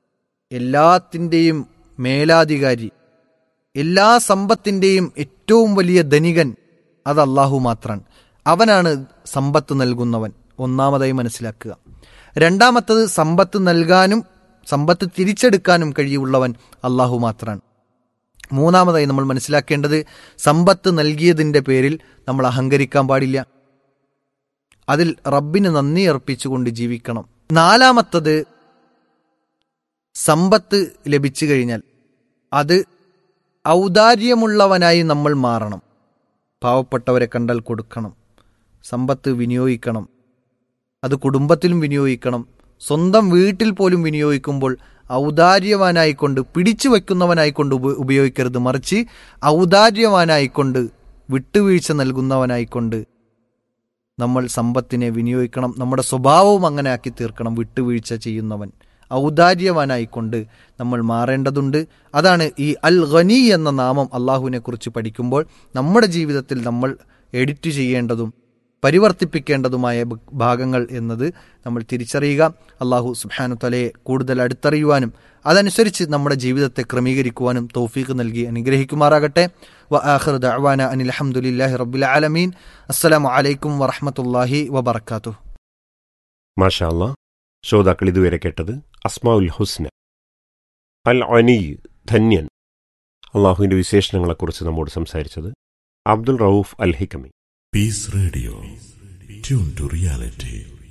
എല്ലാത്തിൻ്റെയും മേലാധികാരി എല്ലാ സമ്പത്തിൻ്റെയും ഏറ്റവും വലിയ ധനികൻ അത് അള്ളാഹു മാത്രമാണ് അവനാണ് സമ്പത്ത് നൽകുന്നവൻ ഒന്നാമതായി മനസ്സിലാക്കുക രണ്ടാമത്തത് സമ്പത്ത് നൽകാനും സമ്പത്ത് തിരിച്ചെടുക്കാനും കഴിവുള്ളവൻ അള്ളാഹു മാത്രമാണ് മൂന്നാമതായി നമ്മൾ മനസ്സിലാക്കേണ്ടത് സമ്പത്ത് നൽകിയതിൻ്റെ പേരിൽ നമ്മൾ അഹങ്കരിക്കാൻ പാടില്ല അതിൽ റബ്ബിന് നന്ദി അർപ്പിച്ചുകൊണ്ട് ജീവിക്കണം നാലാമത്തത് സമ്പത്ത് ലഭിച്ചു കഴിഞ്ഞാൽ അത് ഔദാര്യമുള്ളവനായി നമ്മൾ മാറണം പാവപ്പെട്ടവരെ കണ്ടാൽ കൊടുക്കണം സമ്പത്ത് വിനിയോഗിക്കണം അത് കുടുംബത്തിലും വിനിയോഗിക്കണം സ്വന്തം വീട്ടിൽ പോലും വിനിയോഗിക്കുമ്പോൾ ഔദാര്യവാനായിക്കൊണ്ട് പിടിച്ചു വയ്ക്കുന്നവനായിക്കൊണ്ട് ഉപ ഉപയോഗിക്കരുത് മറിച്ച് ഔദാര്യവാനായിക്കൊണ്ട് വിട്ടുവീഴ്ച നൽകുന്നവനായിക്കൊണ്ട് നമ്മൾ സമ്പത്തിനെ വിനിയോഗിക്കണം നമ്മുടെ സ്വഭാവവും അങ്ങനെ ആക്കി തീർക്കണം വിട്ടുവീഴ്ച ചെയ്യുന്നവൻ ഔദാര്യവാനായിക്കൊണ്ട് നമ്മൾ മാറേണ്ടതുണ്ട് അതാണ് ഈ അൽ ഖനി എന്ന നാമം അള്ളാഹുവിനെ കുറിച്ച് പഠിക്കുമ്പോൾ നമ്മുടെ ജീവിതത്തിൽ നമ്മൾ എഡിറ്റ് ചെയ്യേണ്ടതും പരിവർത്തിപ്പിക്കേണ്ടതുമായ ബ- ഭാഗങ്ങൾ എന്നത് നമ്മൾ തിരിച്ചറിയുക അള്ളാഹു സുബാനു തലയെ കൂടുതൽ അടുത്തറിയുവാനും അതനുസരിച്ച് നമ്മുടെ ജീവിതത്തെ ക്രമീകരിക്കുവാനും തൗഫീഖ് നൽകി അനുഗ്രഹിക്കുമാറാകട്ടെ വ ആഖിർ ദഅവാന അനിൽ അൽഹംദുലില്ലാഹി റബ്ബിൽ ആലമീൻ അസ്സലാമു അലൈക്കും വറഹ്മത്തുള്ളാഹി വബറകാതുഹു മാഷാ അല്ലാ ശ്രോതാക്കൾ ഇതുവരെ കേട്ടത് അസ്മാഉൽ ഹുസ്ന അൽ അനി ധന്യൻ അള്ളാഹുവിൻ്റെ വിശേഷണങ്ങളെക്കുറിച്ച് നമ്മോട് സംസാരിച്ചത് അബ്ദുൽ റൌഫ് അൽ Hikami Peace Radio. Tune to reality.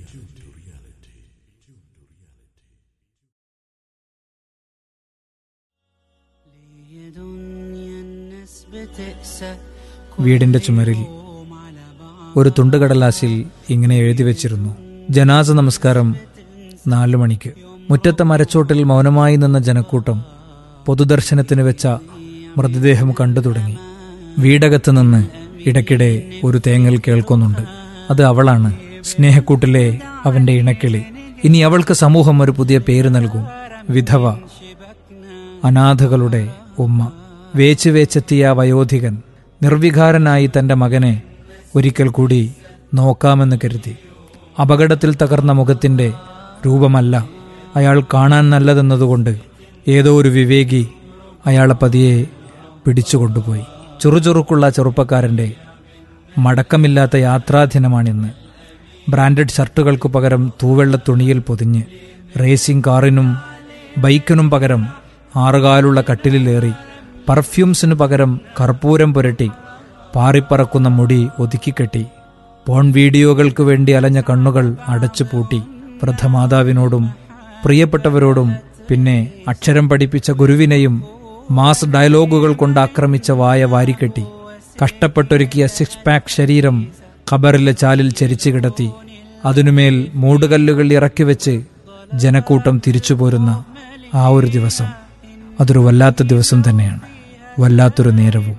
വീടിന്റെ ചുമരിൽ ഒരു തുണ്ടുകടലാസിൽ ഇങ്ങനെ എഴുതി വെച്ചിരുന്നു ജനാസ നമസ്കാരം നാലു മണിക്ക് മുറ്റത്തെ മരച്ചോട്ടിൽ മൗനമായി നിന്ന ജനക്കൂട്ടം പൊതുദർശനത്തിന് വെച്ച മൃതദേഹം കണ്ടു തുടങ്ങി വീടകത്ത് നിന്ന് ഇടയ്ക്കിടെ ഒരു തേങ്ങൽ കേൾക്കുന്നുണ്ട് അത് അവളാണ് സ്നേഹക്കൂട്ടിലെ അവന്റെ ഇണക്കിളി ഇനി അവൾക്ക് സമൂഹം ഒരു പുതിയ പേര് നൽകും വിധവ അനാഥകളുടെ ഉമ്മ വേച്ച് വേച്ചെത്തിയ ആ വയോധികൻ നിർവികാരനായി തന്റെ മകനെ ഒരിക്കൽ കൂടി നോക്കാമെന്ന് കരുതി അപകടത്തിൽ തകർന്ന മുഖത്തിന്റെ രൂപമല്ല അയാൾ കാണാൻ നല്ലതെന്നതുകൊണ്ട് ഏതോ ഒരു വിവേകി അയാളെ പതിയെ പിടിച്ചുകൊണ്ടുപോയി ചുറുചുറുക്കുള്ള ചെറുപ്പക്കാരന്റെ മടക്കമില്ലാത്ത യാത്രാദിനമാണിന്ന് ബ്രാൻഡഡ് ഷർട്ടുകൾക്ക് പകരം തൂവെള്ള തുണിയിൽ പൊതിഞ്ഞ് റേസിംഗ് കാറിനും ബൈക്കിനും പകരം ആറുകാലുള്ള കട്ടിലിലേറി പർഫ്യൂംസിനു പകരം കർപ്പൂരം പുരട്ടി പാറിപ്പറക്കുന്ന മുടി ഒതുക്കിക്കെട്ടി പോൺ വീഡിയോകൾക്ക് വേണ്ടി അലഞ്ഞ കണ്ണുകൾ അടച്ചു പൂട്ടി വൃദ്ധമാതാവിനോടും പ്രിയപ്പെട്ടവരോടും പിന്നെ അക്ഷരം പഠിപ്പിച്ച ഗുരുവിനെയും മാസ് ഡയലോഗുകൾ കൊണ്ട് ആക്രമിച്ച വായ വാരിക്കെട്ടി കഷ്ടപ്പെട്ടൊരുക്കിയ സിക്സ് പാക്ക് ശരീരം ഖബറിലെ ചാലിൽ ചരിച്ചു കിടത്തി അതിനുമേൽ മൂടുകല്ലുകൾ ഇറക്കി വെച്ച് ജനക്കൂട്ടം തിരിച്ചു പോരുന്ന ആ ഒരു ദിവസം അതൊരു വല്ലാത്ത ദിവസം തന്നെയാണ് വല്ലാത്തൊരു നേരവും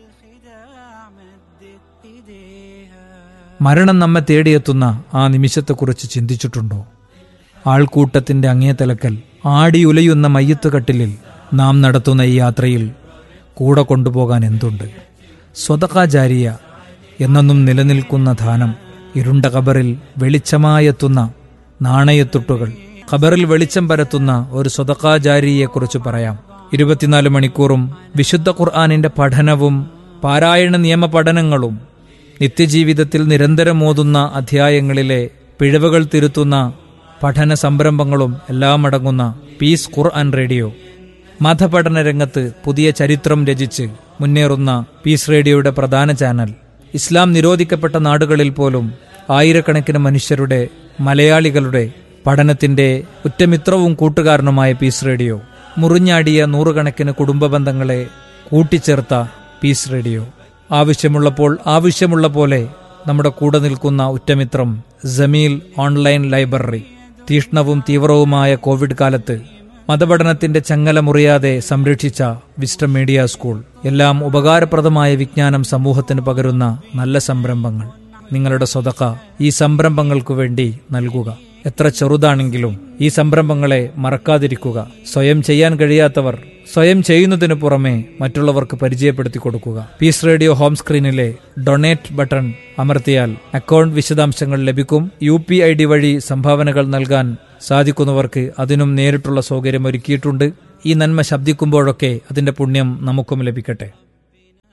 മരണം നമ്മെ തേടിയെത്തുന്ന ആ നിമിഷത്തെക്കുറിച്ച് ചിന്തിച്ചിട്ടുണ്ടോ ആൾക്കൂട്ടത്തിന്റെ അങ്ങേതലക്കൽ ആടിയുലയുന്ന മയ്യത്ത് കട്ടിലിൽ നാം നടത്തുന്ന ഈ യാത്രയിൽ കൂടെ കൊണ്ടുപോകാൻ എന്തുണ്ട് സ്വതകാചാരിയ എന്നെന്നും നിലനിൽക്കുന്ന ധാനം ഇരുണ്ട കബറിൽ വെളിച്ചമായെത്തുന്ന നാണയത്തുട്ടുകൾ ഖബറിൽ വെളിച്ചം പരത്തുന്ന ഒരു സ്വതകാചാരിയെക്കുറിച്ച് പറയാം ഇരുപത്തിനാല് മണിക്കൂറും വിശുദ്ധ ഖുർആാനിന്റെ പഠനവും പാരായണ നിയമ പഠനങ്ങളും നിത്യജീവിതത്തിൽ നിരന്തരം ഓതുന്ന അധ്യായങ്ങളിലെ പിഴവുകൾ തിരുത്തുന്ന പഠന സംരംഭങ്ങളും എല്ലാം അടങ്ങുന്ന പീസ് ഖുർആൻ റേഡിയോ മതപഠന രംഗത്ത് പുതിയ ചരിത്രം രചിച്ച് മുന്നേറുന്ന പീസ് റേഡിയോയുടെ പ്രധാന ചാനൽ ഇസ്ലാം നിരോധിക്കപ്പെട്ട നാടുകളിൽ പോലും ആയിരക്കണക്കിന് മനുഷ്യരുടെ മലയാളികളുടെ പഠനത്തിന്റെ ഉറ്റമിത്രവും കൂട്ടുകാരനുമായ പീസ് റേഡിയോ മുറിഞ്ഞാടിയ നൂറുകണക്കിന് കുടുംബ ബന്ധങ്ങളെ കൂട്ടിച്ചേർത്ത പീസ് റേഡിയോ ആവശ്യമുള്ളപ്പോൾ ആവശ്യമുള്ള പോലെ നമ്മുടെ കൂടെ നിൽക്കുന്ന ഉറ്റമിത്രം ജമീൽ ഓൺലൈൻ ലൈബ്രറി തീഷ്ണവും തീവ്രവുമായ കോവിഡ് കാലത്ത് മതപഠനത്തിന്റെ ചങ്ങല മുറിയാതെ സംരക്ഷിച്ച വിസ്റ്റം മീഡിയ സ്കൂൾ എല്ലാം ഉപകാരപ്രദമായ വിജ്ഞാനം സമൂഹത്തിന് പകരുന്ന നല്ല സംരംഭങ്ങൾ നിങ്ങളുടെ സ്വതക്ക ഈ സംരംഭങ്ങൾക്കു വേണ്ടി നൽകുക എത്ര ചെറുതാണെങ്കിലും ഈ സംരംഭങ്ങളെ മറക്കാതിരിക്കുക സ്വയം ചെയ്യാൻ കഴിയാത്തവർ സ്വയം ചെയ്യുന്നതിനു പുറമെ മറ്റുള്ളവർക്ക് പരിചയപ്പെടുത്തി കൊടുക്കുക Peace Radio home screen donate button അമർത്തിയാൽ അക്കൗണ്ട് വിശദാംശങ്ങൾ ലഭിക്കും യു പി ഐ ഡി വഴി സംഭാവനകൾ നൽകാൻ സാധിക്കുന്നവർക്ക് അതിനും നേരിട്ടുള്ള സൗകര്യം ഒരുക്കിയിട്ടുണ്ട് ഈ നന്മ ശബ്ദിക്കുമ്പോഴൊക്കെ അതിന്റെ പുണ്യം നമുക്കും ലഭിക്കട്ടെ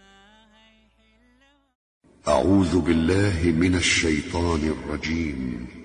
أعوذ بالله من الشيطان الرجيم